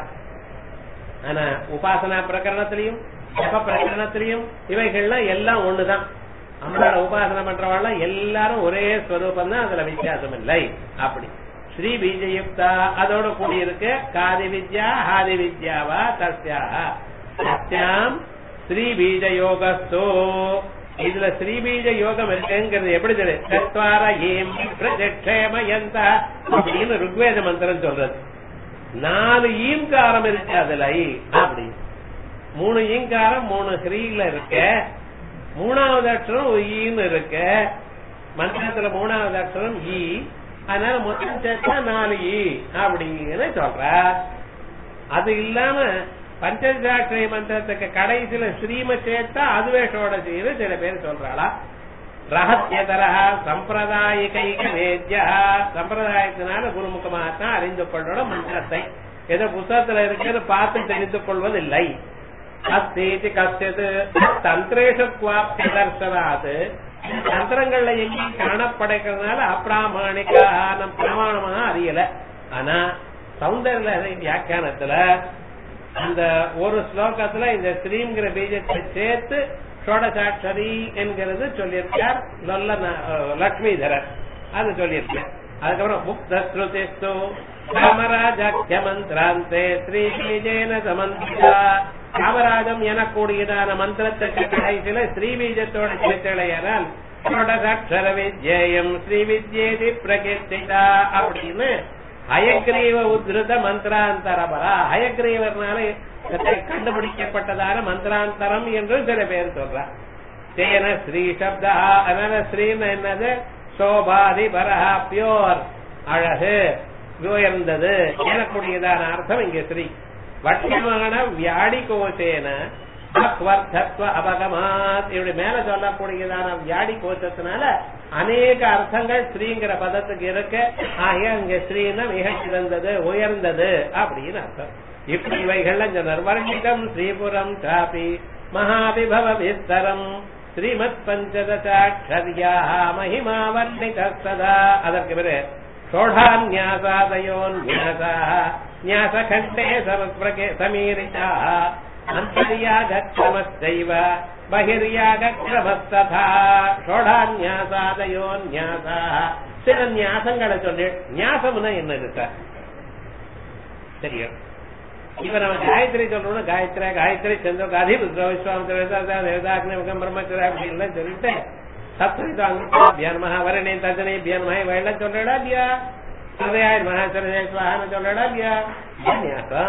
ஆனா உபாசனா பிரகரணத்திலையும் ஜப பிரகரணத்திலையும் இவைகள்லாம் எல்லாம் ஒண்ணுதான் அம்மாவோட உபாசனை பண்றவாள் எல்லாரும் ஒரே ஸ்வரூபம் தான் அதுல வித்தியாசம் இல்லை அப்படி ஸ்ரீ பீஜயுக்தா அதோட கூடி இருக்கு காதி வித்யா ஹாதி வித்யாவா தஸ்யாக சத்யாம் ஸ்ரீ பீஜ யோகஸ்தோ இதுல ஸ்ரீபீஜ யோகம் இருக்குங்கிறது எப்படி தெரியும் சத்வார ஏம் பிரஜக்ஷேமயந்த அப்படின்னு ருக்வேத மந்திரம் சொல்றது நாலு ஈம்காரம் இருக்கு அதுல ஐ அப்படி மூணு ஈங்காரம் மூணு ஸ்ரீல இருக்க மூணாவது அக்ஷரம் ஈன்னு இருக்கு மந்திரத்துல மூணாவது அக்ஷரம் ஈ அதனால மொத்தம் சேர்த்தா நாலு ஈ அப்படின்னு சொல்ற அது இல்லாம பஞ்சசாட்சரி மந்திரத்துக்கு கடைசியில ஸ்ரீம சேர்த்தா அதுவே ஷோடசின்னு சில பேர் சொல்றாளா ரகசியதர சம்பிரதாயிகைக வேத்யா சம்பிரதாயத்தினால குருமுகமாகத்தான் அறிந்து கொள்ளணும் மந்திரத்தை ஏதோ புத்தகத்துல இருக்கிறது பார்த்து தெரிந்து கொள்வதில்லை அஸ்தேதி கசியது தந்திரேஷ குவாப்தி தர்சனாது தந்திரங்கள்ல எங்கேயும் காணப்படைக்கிறதுனால அப்பிராமணிக்கா நம் பிரமாணமாக அறியல ஆனா சௌந்தர்ய வியாக்கியானத்துல அந்த ஒரு ஸ்லோகத்துல இந்த ஸ்ரீங்கிற பீஜத்தை சேர்த்து ஷோடசாட்சரி என்கிறது சொல்லியிருக்கார் நல்ல லக்ஷ்மிதரர் அது சொல்லியிருக்கார் அதுக்கப்புறம் முக்த ஸ்ருதிஸ்து காமராஜாக்கிய மந்திராந்தே ஸ்ரீ பீஜேன சமந்திரா காமராஜம் எனக்கூடியதான மந்திரத்துக்கு கடைசியில ஸ்ரீ பீஜத்தோட சேர்த்தலையானால் ஷோடசாட்சர வித்யேயம் ஸ்ரீ வித்யேதி பிரகீர்த்திதா அப்படின்னு ஹயக்ரீவ உத்ருத மந்திராந்தரபரா ஹயக்ரீவர்னால கண்டுபிடிக்கப்பட்டதான மந்திராந்தரம் என்று சில பேர் சொல்றார் தேன ஸ்ரீ சப்தா அதனால ஸ்ரீன்னு என்னது சோபாதி பரஹா பியோர் அழகு உயர்ந்தது எனக்கூடியதான அர்த்தம் இங்க ஸ்ரீ வட்டமான வியாடி கோசேன அக்வர்த்தத்வ அபகமாத் இப்படி மேல சொல்லக்கூடியதான வியாடி கோஷத்தினால அநேக அர்த்தங்கள் ஸ்ரீங்கிற பதத்துக்கு இருக்கு ஆகிய அங்க ஸ்ரீனா மிக சிறந்தது உயர்ந்தது அப்படின்னு அர்த்தம் இப்படி இவைகள்ல இந்த நர்வர்ணிகம் ஸ்ரீபுரம் சாபி மகாவிபவ விஸ்தரம் ஸ்ரீமத் பஞ்சதசாட்சரியா மகிமா வர்ணித சதா அதற்கு பிறகு षोढान्यासादयोन्यासा न्यासखण्डे समप्रके समीरिता अन्तर्यागक्रमश्चैव பகிர்யாகமஸ்ததா ஷோடான்யாசாதயோ நியாசா சில நியாசங்களை சொல்லி நியாசம்னா என்னது சார் தெரியும் இப்ப நம்ம காயத்ரி சொல்றோம்னா காயத்ரி காயத்ரி சந்திர காதி ருத்ர விஸ்வாமித்திரம் பிரம்மச்சர அப்படி எல்லாம் சொல்லிட்டு சப்தரிதாபியான் மகா வரணே தஜனை பியான் மகா இவையெல்லாம் சொல்றடா இல்லையா ஹிருதயாய் மகாசரேஸ்வரன் சொல்றடா இல்லையா விநியாசம்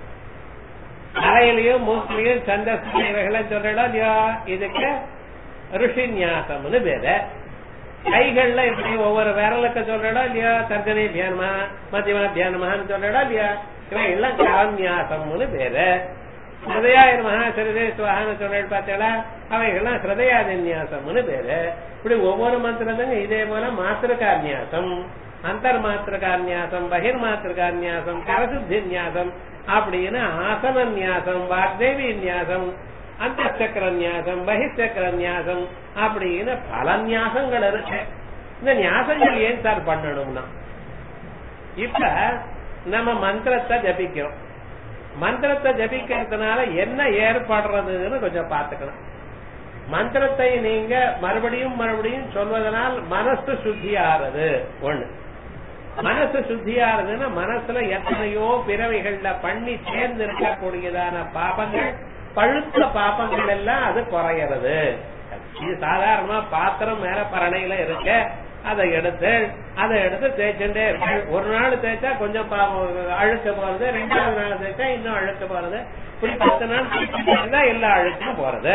அலையிலையும் மூக்கிலையும் சந்தஸ் இவைகளை சொல்றடா இல்லையா இதுக்கு ருஷி நியாசம்னு பேரு கைகள்ல எப்படி ஒவ்வொரு விரலுக்கு சொல்றடா இல்லையா தர்ஜனை தியானமா மத்தியமா தியானமான்னு சொல்றடா இல்லையா இவன் எல்லாம் காரண்யாசம்னு பேரு ஹிருதயாய மகா சிறுதேஸ்வரான்னு சொல்றது பார்த்தீங்களா அவைகள்லாம் ஹிருதயாதிநியாசம்னு பேரு இப்படி ஒவ்வொரு மந்திரத்துக்கும் இதே போல மாத்திரகான்யாசம் அந்தர் மாத்திரகான்யாசம் பகிர் மாத்திரகான்யாசம் கரசுத்தி நியாசம் அப்படின்னு ஆசன நியாசம் வாக்தேவி நியாசம் அந்த சக்கர நியாசம் பகிச்சக்கர நியாசம் அப்படின்னு பல நியாசங்கள் இருக்கு இந்த நியாசங்கள் ஏன் சார் பண்ணணும்னா இப்ப நம்ம மந்திரத்தை ஜபிக்கிறோம் மந்திரத்தை ஜபிக்கிறதுனால என்ன ஏற்படுறதுன்னு கொஞ்சம் பார்த்துக்கணும் மந்திரத்தை நீங்க மறுபடியும் மறுபடியும் சொல்வதனால் மனசு சுத்தி ஆறுது ஒண்ணு மனசு சுத்தி ஆறுதுன்னா மனசுல எத்தனையோ பிறவைகள்ல பண்ணி சேர்ந்து இருக்கக்கூடியதான பாபங்கள் பழுத்த பாப்பங்கள் எல்லாம் அது குறையிறது இது சாதாரணமா பாத்திரம் மேல பரணையில இருக்க அதை எடுத்து அதை எடுத்து தேய்ச்சுட்டே இருக்கு ஒரு நாள் தேய்ச்சா கொஞ்சம் அழுக்க போறது ரெண்டாவது நாள் தேய்ச்சா இன்னும் அழுக்க போறது இப்படி பத்து நாள் தேய்ச்சிட்டா எல்லா அழுக்கும் போறது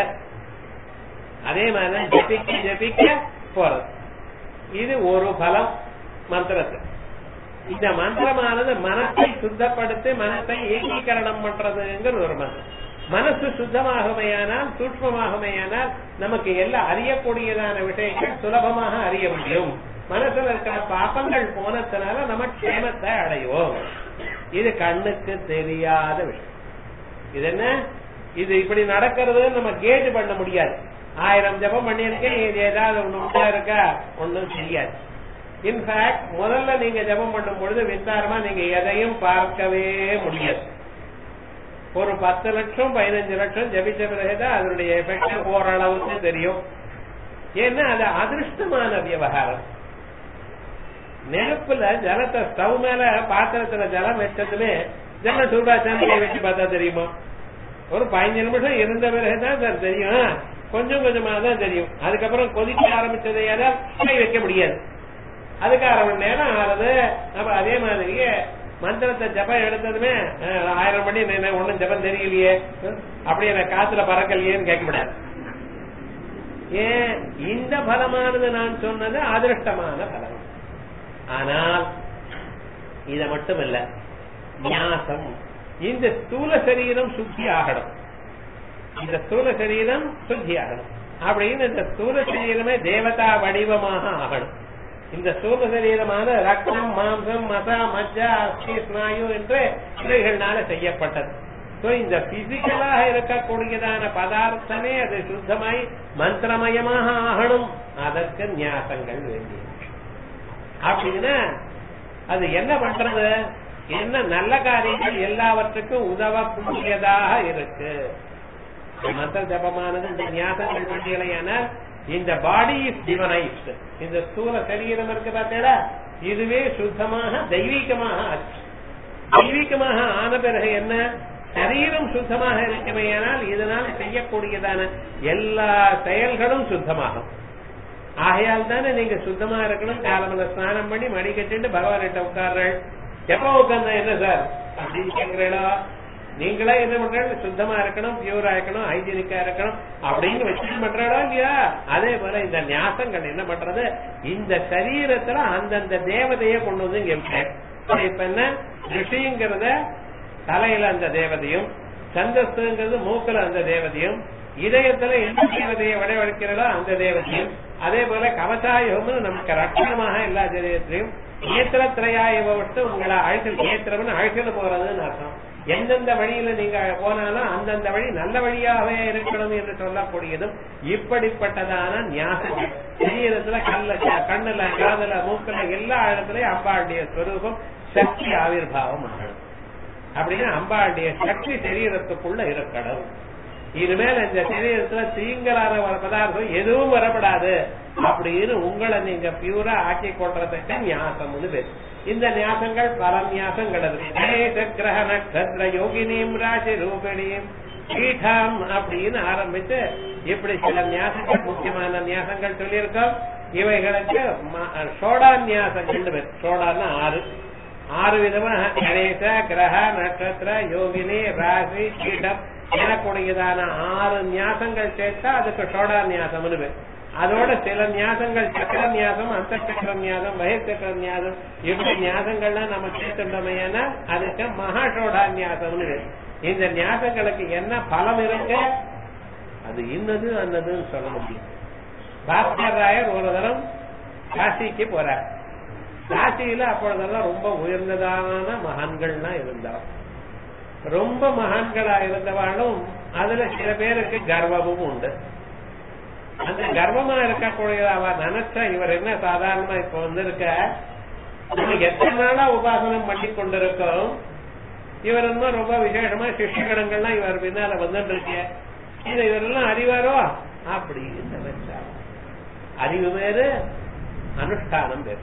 அதே மாதிரி ஜபிக்க ஜபிக்க போறது இது ஒரு பலம் மந்திரத்து இந்த மந்திரமானது மனசை சுத்தப்படுத்தி மனசை ஏகீகரணம் பண்றதுங்கிற ஒரு மந்திரம் மனசு சுத்தமாகுமையானால் சூட்சமாகுமையானால் நமக்கு எல்லாம் அறியக்கூடியதான விஷயங்கள் சுலபமாக அறிய முடியும் மனசுல இருக்கிற பாப்பங்கள் போனதுனால நம்ம க்ஷேமத்தை அடைவோம் இது கண்ணுக்கு தெரியாத விஷயம் இது என்ன இது இப்படி நடக்கிறது நம்ம கேட்டு பண்ண முடியாது ஆயிரம் ஜபம் பண்ணியிருக்கேன் இது ஏதாவது ஒண்ணு உண்டா இருக்கா ஒண்ணும் தெரியாது இன்ஃபேக்ட் முதல்ல நீங்க ஜபம் பண்ணும் பொழுது விசாரமா நீங்க எதையும் பார்க்கவே முடியாது ஒரு பத்து லட்சம் பதினஞ்சு லட்சம் ஜபிச்ச பிறகுதான் அதனுடைய எஃபெக்ட் ஓரளவுக்கு தெரியும் ஏன்னா அது அதிருஷ்டமான விவகாரம் நெருப்புல ஜலத்தை ஸ்டவ் மேல பாத்திரத்துல ஜலம் வச்சதுமே ஜலம் சூடாச்சான் வச்சு பார்த்தா தெரியுமா ஒரு பதினஞ்சு நிமிஷம் இருந்த பிறகுதான் சார் தெரியும் கொஞ்சம் கொஞ்சமா தான் தெரியும் அதுக்கப்புறம் கொதிக்க ஆரம்பிச்சதை ஏதாவது கை வைக்க முடியாது அதுக்கு அரை மணி நேரம் ஆறுது அப்ப அதே மாதிரியே மந்திரத்தை ஜபம் எடுத்ததுமே ஆயிரம் மணி ஒன்னும் ஜபம் தெரியலையே அப்படி எனக்கு காத்துல பறக்கலையேன்னு கேட்க முடியாது ஏன் இந்த பலமானது நான் சொன்னது அதிருஷ்டமான பலம் ஆனால் இத மட்டும் இல்ல ஞாசம் இந்த ஸ்தூல சரீரம் சுத்தி ஆகணும் இந்த ஸ்தூல சரீரம் சுத்தி ஆகணும் அப்படின்னு இந்த ஸ்தூல சரீரமே தேவதா வடிவமாக ஆகணும் இந்த ஸ்தூல சரீரமான ரத்தம் மாம்சம் மசா மஜ்ஜா அஸ்தி ஸ்நாயு என்று இவைகள்னால செய்யப்பட்டது சோ இந்த பிசிக்கலாக இருக்கக்கூடியதான பதார்த்தமே அது சுத்தமாய் மந்திரமயமாக ஆகணும் அதற்கு நியாசங்கள் வேண்டிய அப்படின்னா அது என்ன பண்றது என்ன நல்ல காரியங்கள் எல்லாவற்றுக்கும் உதவக்கூடியதாக இருக்கு மந்திர ஜபமானது இந்த நியாசங்கள் வேண்டியலையான இந்த பாடி இஸ் டிவனைஸ்ட் இந்த ஸ்தூல சரீரம் இருக்கு பார்த்தீங்களா இதுவே சுத்தமாக தெய்வீகமாக ஆச்சு தெய்வீகமாக ஆன பிறகு என்ன சரீரம் சுத்தமாக இருக்குமையானால் இதனால் செய்யக்கூடியதான எல்லா செயல்களும் சுத்தமாகும் ஆகையால் தானே நீங்க சுத்தமா இருக்கணும் காலமில ஸ்நானம் பண்ணி மடி கட்டிட்டு பகவான்கிட்ட உட்கார்றேன் எப்ப உட்கார்ந்தா என்ன சார் அப்படின்னு கேட்கிறீங்களா நீங்களா என்ன பண்றாங்க சுத்தமா இருக்கணும் பியூரா இருக்கணும் ஹைஜீனிக்கா இருக்கணும் அப்படின்னு வச்சுட்டு பண்றாடா இல்லையா அதே போல இந்த ஞாசங்கள் என்ன பண்றது இந்த சரீரத்துல அந்தந்த தேவதையை கொண்டு வந்து இங்க இப்ப என்ன ரிஷிங்கிறத தலையில அந்த தேவதையும் சந்தஸ்துங்கிறது மூக்கல அந்த தேவதையும் இதயத்துல எந்த தேவதையை வடவழைக்கிறதோ அந்த தேவதையும் அதே போல கவசாயுகம்னு நமக்கு ரட்சணமாக எல்லா சரீரத்திலையும் ஏத்திரத்திரையாயவட்டு உங்களை அழைச்சல் ஏத்திரம்னு அழைச்சல் போறதுன்னு அர்த்தம் எந்தெந்த வழியில நீங்க போனாலும் அந்தந்த வழி நல்ல வழியாகவே இருக்கணும் என்று சொல்லக்கூடியதும் இப்படிப்பட்டதான ஞாபகம் சரீரத்துல கல்ல கண்ணுல காதல மூக்கல எல்லா இடத்துலயும் அம்பாளுடைய ஸ்வரூபம் சக்தி ஆவிர்வாவம் ஆகணும் அப்படின்னா அம்பாளுடைய சக்தி சரீரத்துக்குள்ள இருக்கணும் இனிமேல் இந்த சரீரத்துல தீங்கலான ஒரு பதார்த்தம் எதுவும் வரப்படாது அப்படின்னு உங்களை நீங்க பியூரா ஆக்கி கொள்றதுக்கு ஞாசம்னு பேர் இந்த ஞாசங்கள் பல ஞாசங்கள் இருக்கு கிரக நட்சத்திர யோகினியும் ராசி ரூபிணியும் பீఠம் அப்படின்னு ஆரம்பிச்சு இப்படி சில ஞாசங்கள் முக்கியமான ஞாசங்கள் சொல்லியிருக்கோம் இவைகளுக்கு சோடா ஞாசங்கள் பேர் சோடான்னா ஆறு ஆறு விதமா கணேச கிரக நட்சத்திர யோகினி ராசி கீடம் எனக்கூடியதான ஆறு ஞாசங்கள் சேர்த்தா அதுக்கு சோடா ஞாசம்னு பேர் அதோட சில ஞாசங்கள் சக்கர ஞாசம் அந்த சக்கர ஞாசம் வயசக்கர ஞாசம் இப்படி ஞாசங்கள்லாம் நம்ம சேர்த்துட்டோமையானா அதுக்கு மகாசோடா ஞாசம்னு பேர் இந்த ஞாசங்களுக்கு என்ன பலம் இருக்கு அது இன்னது அன்னதுன்னு சொல்ல முடியும் பாஸ்கர் ராயர் ஒரு தரம் காசிக்கு போறார் காசியில அப்பொழுதெல்லாம் ரொம்ப உயர்ந்ததான மகான்கள்லாம் இருந்தார் ரொம்ப மகான்களா இருந்தவாளும் அதுல சில பேருக்கு கர்வமும் உண்டு அந்த கர்வமா இருக்கக்கூடிய அவ நினைச்சா இவர் என்ன சாதாரணமா இப்ப வந்திருக்க நம்ம எத்தனை நாளா உபாசனம் பண்ணி கொண்டிருக்கோம் இவர் இன்னும் ரொம்ப விசேஷமா சிஷ்யகணங்கள்லாம் இவர் பின்னால வந்துட்டு இருக்க இது இவரெல்லாம் அறிவாரோ அப்படின்னு நினைச்சா அறிவு வேறு அனுஷ்டானம் வேறு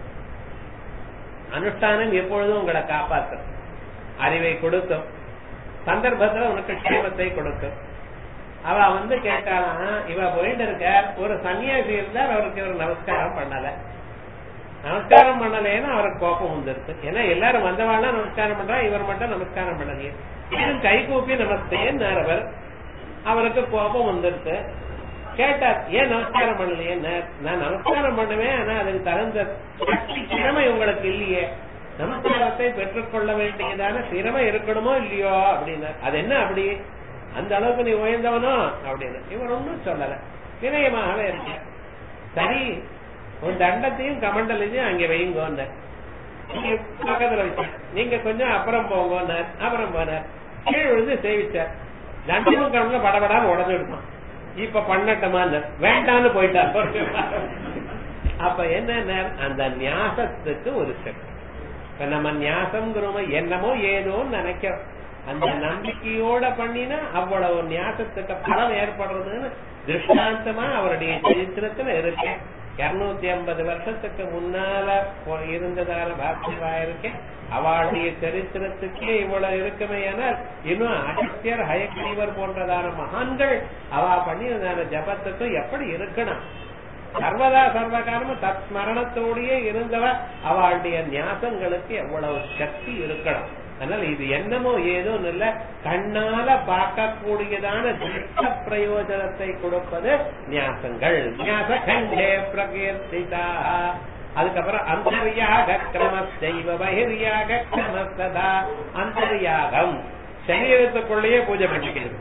அனுஷ்டானம் எப்பொழுதும் உங்களை காப்பாற்றும் அறிவை கொடுக்கும் சந்தர்ப்பத்துல உனக்கு க்ஷேமத்தை கொடுக்கும் அவ வந்து கேட்டாலாம் இவ போயிட்டு இருக்க ஒரு சன்னியாசி இருந்தார் அவருக்கு இவர் நமஸ்காரம் பண்ணல நமஸ்காரம் பண்ணலேன்னு அவருக்கு கோபம் வந்துருக்கு ஏன்னா எல்லாரும் வந்தவாழ்னா நமஸ்காரம் பண்றா இவர் மட்டும் நமஸ்காரம் பண்ணலையே இன்னும் கை கூப்பி நமஸ்தேன்னு அவர் அவருக்கு கோபம் வந்துருக்கு கேட்டார் ஏன் நமஸ்காரம் பண்ணலையே நான் நமஸ்காரம் பண்ணுவேன் ஆனா அதுக்கு தகுந்த திறமை உங்களுக்கு இல்லையே நமஸ்காரத்தை பெற்றுக்கொள்ள வேண்டியதான திறமை இருக்கணுமோ இல்லையோ அப்படின்னு அது என்ன அப்படி அந்த அளவுக்கு நீ உயர்ந்தவனோ அப்படின்னு இவர் ஒன்னும் சொல்லல வினயமாகவே இருக்க சரி உன் தண்டத்தையும் கமண்டலையும் அங்க வைங்கோன்னு பக்கத்துல வச்ச நீங்க கொஞ்சம் அப்புறம் போங்க அப்புறம் போனார் கீழ் விழுந்து சேவிச்சார் தண்டமும் கமல படபடான்னு உடஞ்சு விடுவான் இப்ப பண்ணட்டமா வேண்டான்னு போயிட்டார் அப்ப என்ன அந்த நியாசத்துக்கு ஒரு சக்தி இப்ப நம்ம நியாசம்ங்கிறோமோ என்னமோ ஏதோன்னு நினைக்கிறோம் அந்த நம்பிக்கையோட பண்ணினா அவ்வளவு நியாசத்துக்கு பலம் ஏற்படுறதுன்னு திருஷ்டாந்தமா அவருடைய சரித்திரத்துல இருக்கு இருநூத்தி ஐம்பது வருஷத்துக்கு முன்னால இருந்ததான பாக்கியவா இருக்கேன் அவளுடைய சரித்திரத்துக்கே இவ்வளவு இருக்குமே ஆனால் இன்னும் அகத்தியர் ஹயக்ரீவர் போன்றதான மகான்கள் அவ பண்ணியதான ஜபத்துக்கும் எப்படி இருக்கணும் சர்வதா சர்வகாலமும் தத் ஸ்மரணத்தோடயே இருந்தவ அவளுடைய ஞாசங்களுக்கு எவ்வளவு சக்தி இருக்கணும் அதனால இது என்னமோ ஏதோ இல்ல கண்ணால பார்க்கக்கூடியதான திருஷ்ட பிரயோஜனத்தை கொடுப்பது நியாசங்கள் நியாச கண்டே பிரகீர்த்திதா அதுக்கப்புறம் அந்தர்யாக கிரம செய்வ பகிர்யாக கிரமஸ்ததா அந்தர்யாகம் சரீரத்துக்குள்ளேயே பூஜை பண்ணிக்கிறது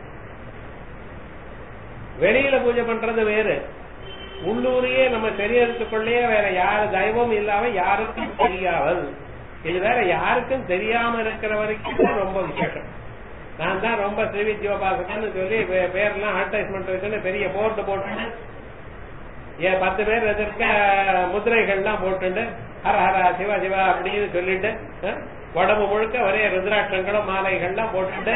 வெளியில பூஜை பண்றது வேறு உள்ளூரையே நம்ம சரீரத்துக்குள்ளேயே வேற யாரு தெய்வம் இல்லாம யாருக்கும் தெரியாமல் இது வேற யாருக்கும் தெரியாம இருக்கிற வரைக்கும் ரொம்ப விசேஷம் நான் தான் ரொம்ப ஸ்ரீவித்யோபாசகன்னு சொல்லி பேர்லாம் அட்வர்டைஸ்மெண்ட் இருக்குன்னு பெரிய போர்டு போட்டு ஏன் பத்து பேர் எதிர்க்க முதிரைகள்லாம் போட்டுண்டு ஹர ஹரா சிவா சிவா அப்படின்னு சொல்லிட்டு உடம்பு முழுக்க ஒரே ருத்ராட்சங்களும் மாலைகள்லாம் போட்டுட்டு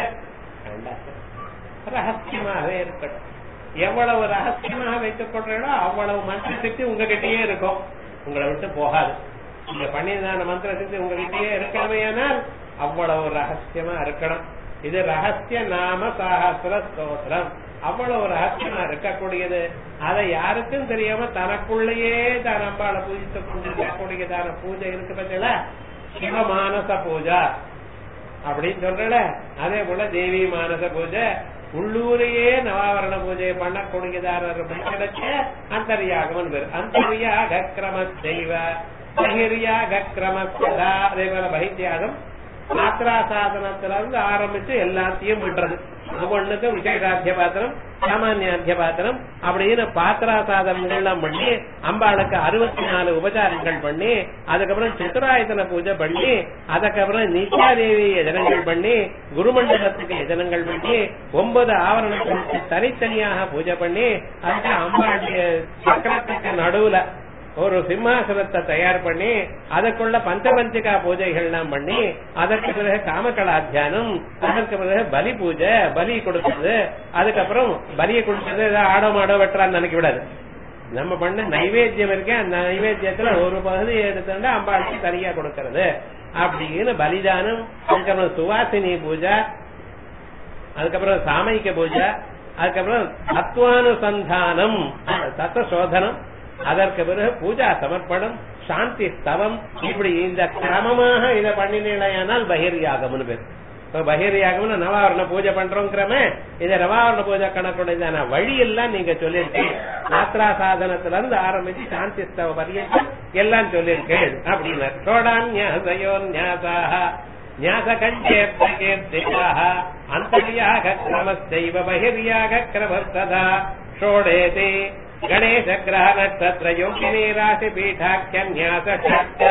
ரகசியமாகவே இருக்கட்டும் எவ்வளவு ரகசியமாக வைத்துக் கொள்றீங்களோ அவ்வளவு மந்திர சக்தி உங்ககிட்டயே இருக்கும் உங்களை விட்டு போகாது நீங்க பண்ணியதான மந்திர சக்தி உங்ககிட்டயே இருக்கணுமையானால் அவ்வளவு ரகசியமா இருக்கணும் இது ரகசிய நாம சாகசிர ஸ்தோத்திரம் அவ்வளவு ரகசியமா இருக்கக்கூடியது அதை யாருக்கும் தெரியாம தனக்குள்ளேயே தான் அம்பாளை பூஜித்துக் கொண்டிருக்கக்கூடியதான பூஜை இருக்கு பார்த்தீங்களா சிவமானச பூஜா அப்படின்னு சொல்றல அதே போல தேவி மானச பூஜை உள்ளூரையே நவாவரண பூஜை பண்ணக்கூடியதாரர் கிடைச்ச அந்தரியாகவன் பேர் அந்தரியாக கிரம செய்வ பகிர்யாக கிரம அதே போல பகித்யாகம் மாத்திரா சாதனத்துல இருந்து ஆரம்பிச்சு எல்லாத்தையும் விடுறது ஒவ்வொன்றுக்கும் விசேஷாத்திய பாத்திரம் சாமானியாத்திய பாத்திரம் அப்படின்னு பாத்திரா சாதனங்கள்லாம் பண்ணி அம்பாளுக்கு அறுபத்தி நாலு உபச்சாரங்கள் பண்ணி அதுக்கப்புறம் சித்திராயத்தன பூஜை பண்ணி அதுக்கப்புறம் நித்யாதேவி எதனங்கள் பண்ணி குருமண்டலத்துக்கு எதனங்கள் பண்ணி ஒன்பது ஆவரணங்களுக்கு தனித்தனியாக பூஜை பண்ணி அதுக்கு அம்பாளுடைய சக்கரத்துக்கு நடுவுல ஒரு சிம்மாசனத்தை தயார் பண்ணி அதற்குள்ள பஞ்சபஞ்சிகா பூஜைகள்லாம் பண்ணி அதற்கு பிறகு காமகலாத்தியானம் அதற்கு பிறகு பலி பூஜை பலி கொடுக்கிறது அதுக்கப்புறம் பலியை கொடுக்கிறது ஏதாவது ஆடோ மாடோ வெட்டுறான்னு நினைக்க விடாது நம்ம பண்ண நைவேத்தியம் இருக்கு அந்த நைவேத்தியத்துல ஒரு பகுதி எடுத்துட்டு அம்பாளுக்கு தனியா கொடுக்கறது அப்படின்னு பலிதானம் அதுக்கப்புறம் சுவாசினி பூஜை அதுக்கப்புறம் சாமைக்க பூஜை அதுக்கப்புறம் தத்துவானுசந்தானம் தத்துவ சோதனம் அதற்கு பிறகு பூஜா சமர்ப்பணம் சாந்தி ஸ்தவம் இப்படி இந்த கிரமமாக இதை பண்ணினீங்களேயானால் பகிர்யாகம்னு பேர் இப்ப பகிர்யாகம்னு நவாவரண பூஜை பண்றோங்கிறமே இதை நவாவரண பூஜை கணக்குடையதான வழி எல்லாம் நீங்க சொல்லிருக்கீங்க யாத்ரா சாதனத்துல இருந்து ஆரம்பிச்சு சாந்தி ஸ்தவ பரியந்தம் எல்லாம் சொல்லிருக்கேன் அப்படின்னு சோடான்யாசயோ ஞாசாக न्यासकञ्चेऽप्यकीर्तिताः अन्तर्यागक्रमस्यैव बहिर्यागक्रमस्तदा षोडेति गणेशग्रहनक्षत्रयोगिनी ராசிபீட்டாக்கியன்யாசா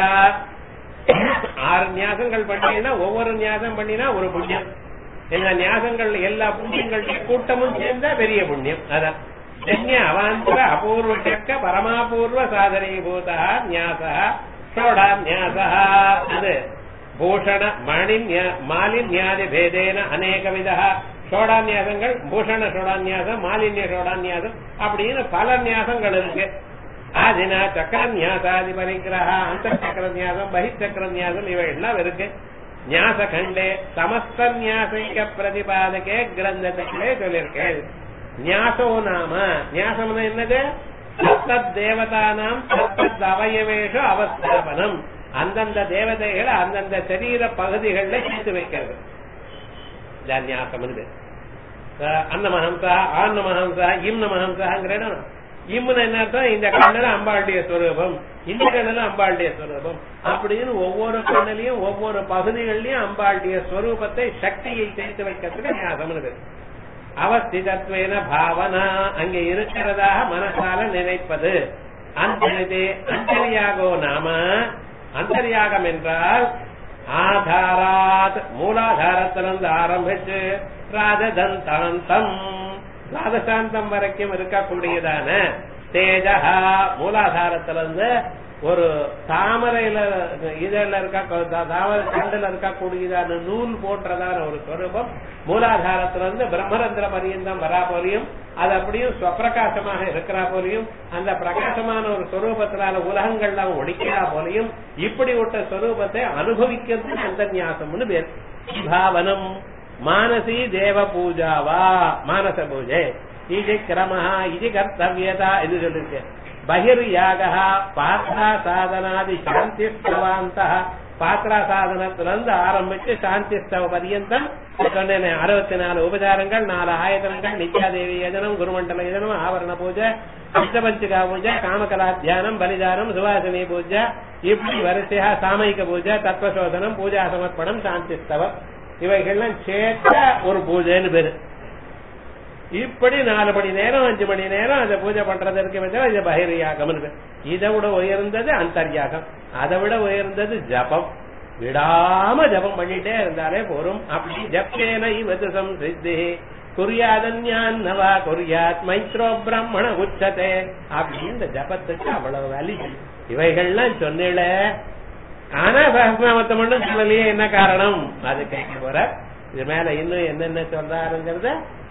ஆறு நியாசங்கள் பண்ணீங்கன்னா ஒவ்வொரு நியாசம் பண்ணினா ஒரு புண்ணியம் இந்த நியாசங்கள் எல்லா புண்ணியங்களுடைய கூட்டமும் சேர்ந்தா பெரிய புண்ணியம் அதான் ஜன்ய அவாந்தர அபூர்வ சக்க பரமாபூர்வ சாதனீபூதா நியாசா ஷோடா நியாசா அது பூஷண மணின்ய மாலின்யாதி பேதேன அநேக விதா சோடாநியாசங்கள் பூஷண சோடாநியாசம் மாலின்ய சோடாநியாசம் அப்படின்னு பல நியாசங்கள் இருக்கு ஆதினா சக்கர நியாசாதி பரிகிரக அந்த சக்கர நியாசம் பகிச்சக்கர நியாசம் இவை எல்லாம் இருக்கு ஞாச கண்டே சமஸ்த நியாசிக்க பிரதிபாதகே கிரந்தத்திலே சொல்லியிருக்கேன் ஞாசோ நாம ஞாசம்னா என்னது தத்தத் தேவதானாம் தத்தத் அவயவேஷு அவஸ்தாபனம் அந்தந்த தேவதைகளை அந்தந்த சரீர பகுதிகளில் சேர்த்து வைக்கிறது ஞாசம் அன்னமஹம்சா ஆன்னமஹம்சா இம்னமஹம்சாங்கிற இடம் இம்னு என்ன அர்த்தம் இந்த கண்ணல அம்பாளுடைய ஸ்வரூபம் இந்த கண்ணல அம்பாளுடைய ஸ்வரூபம் அப்படின்னு ஒவ்வொரு கண்ணிலையும் ஒவ்வொரு பகுதிகளிலையும் அம்பாளுடைய ஸ்வரூபத்தை சக்தியை சேர்த்து வைக்கிறதுக்கு ஞாசம் அவஸ்திதத்வேன பாவனா அங்கே இருக்கிறதாக மனசால நினைப்பது அந்தரிதே அந்தரியாகோ நாம அந்தரியாகம் என்றால் ஆதாராத் மூலாதாரத்திலிருந்து ஆரம்பிச்சு ராஜதந்தாந்தம் ராதசாந்தம் வரைக்கும் இருக்கக்கூடியதான தேஜகா மூலாதாரத்திலிருந்து ஒரு தாமரையில இதழ்ல இருக்க தாமரை கண்டுல இருக்கக்கூடியதான நூல் போன்றதான ஒரு ஸ்வரூபம் மூலாதாரத்திலிருந்து பிரம்மரந்திர பரியந்தம் வரா போலியும் அது அப்படியும் ஸ்வப்பிரகாசமாக இருக்கிறா போலியும் அந்த பிரகாசமான ஒரு ஸ்வரூபத்தினால உலகங்கள்லாம் ஒழிக்கிறா போலியும் இப்படி விட்ட ஸ்வரூபத்தை அனுபவிக்கிறது அந்த ஞாசம்னு பேர் பாவனம் மானசி தேவ பூஜாவா மானச பூஜை இது கிரமஹா இது கர்த்தவியதா இது சொல்லிருக்கு பகிர்யாக பாத்ரா சாதனாதி சாந்தி ஸ்தவாந்த பாத்ரா சாதனத்திலிருந்து ஆரம்பிச்சு சாந்தி ஸ்தவ பரியந்தம் சொன்னேன் அறுபத்தி நாலு உபச்சாரங்கள் நாலு ஆயத்தனங்கள் நித்யாதேவி யஜனம் குருமண்டல யஜனம் ஆவரண பூஜை பஞ்சபஞ்சிகா பூஜை காமகலா தியானம் பலிதானம் சுவாசினி பூஜை இப்படி வரிசையா சாமயிக பூஜை தத்துவசோதனம் பூஜா சமர்ப்பணம் சாந்தி ஸ்தவம் இவைகள்லாம் சேர்த்த ஒரு பூஜைன்னு பேரு இப்படி நாலு மணி நேரம் அஞ்சு மணி நேரம் அதை பூஜை பண்றதற்கு வச்சா இது பகிர்யாகம் இதை விட உயர்ந்தது அந்தர்யாகம் அதை விட உயர்ந்தது ஜபம் விடாம ஜபம் பண்ணிட்டே இருந்தாலே போரும் அப்படி ஜப்பேன இவதுசம் சித்தி குறியாதன்யான்னவா குறியாத் மைத்ரோ பிரம்மண உச்சதே அப்படி இந்த ஜபத்துக்கு அவ்வளவு வலி இவைகள்லாம் சொன்னேல ஆனா சஹஸ்நாமத்தை மட்டும் சொல்லலையே என்ன காரணம் அது கேட்க போற இது மேல இன்னும் என்னென்ன சொல்றாருங்கிறத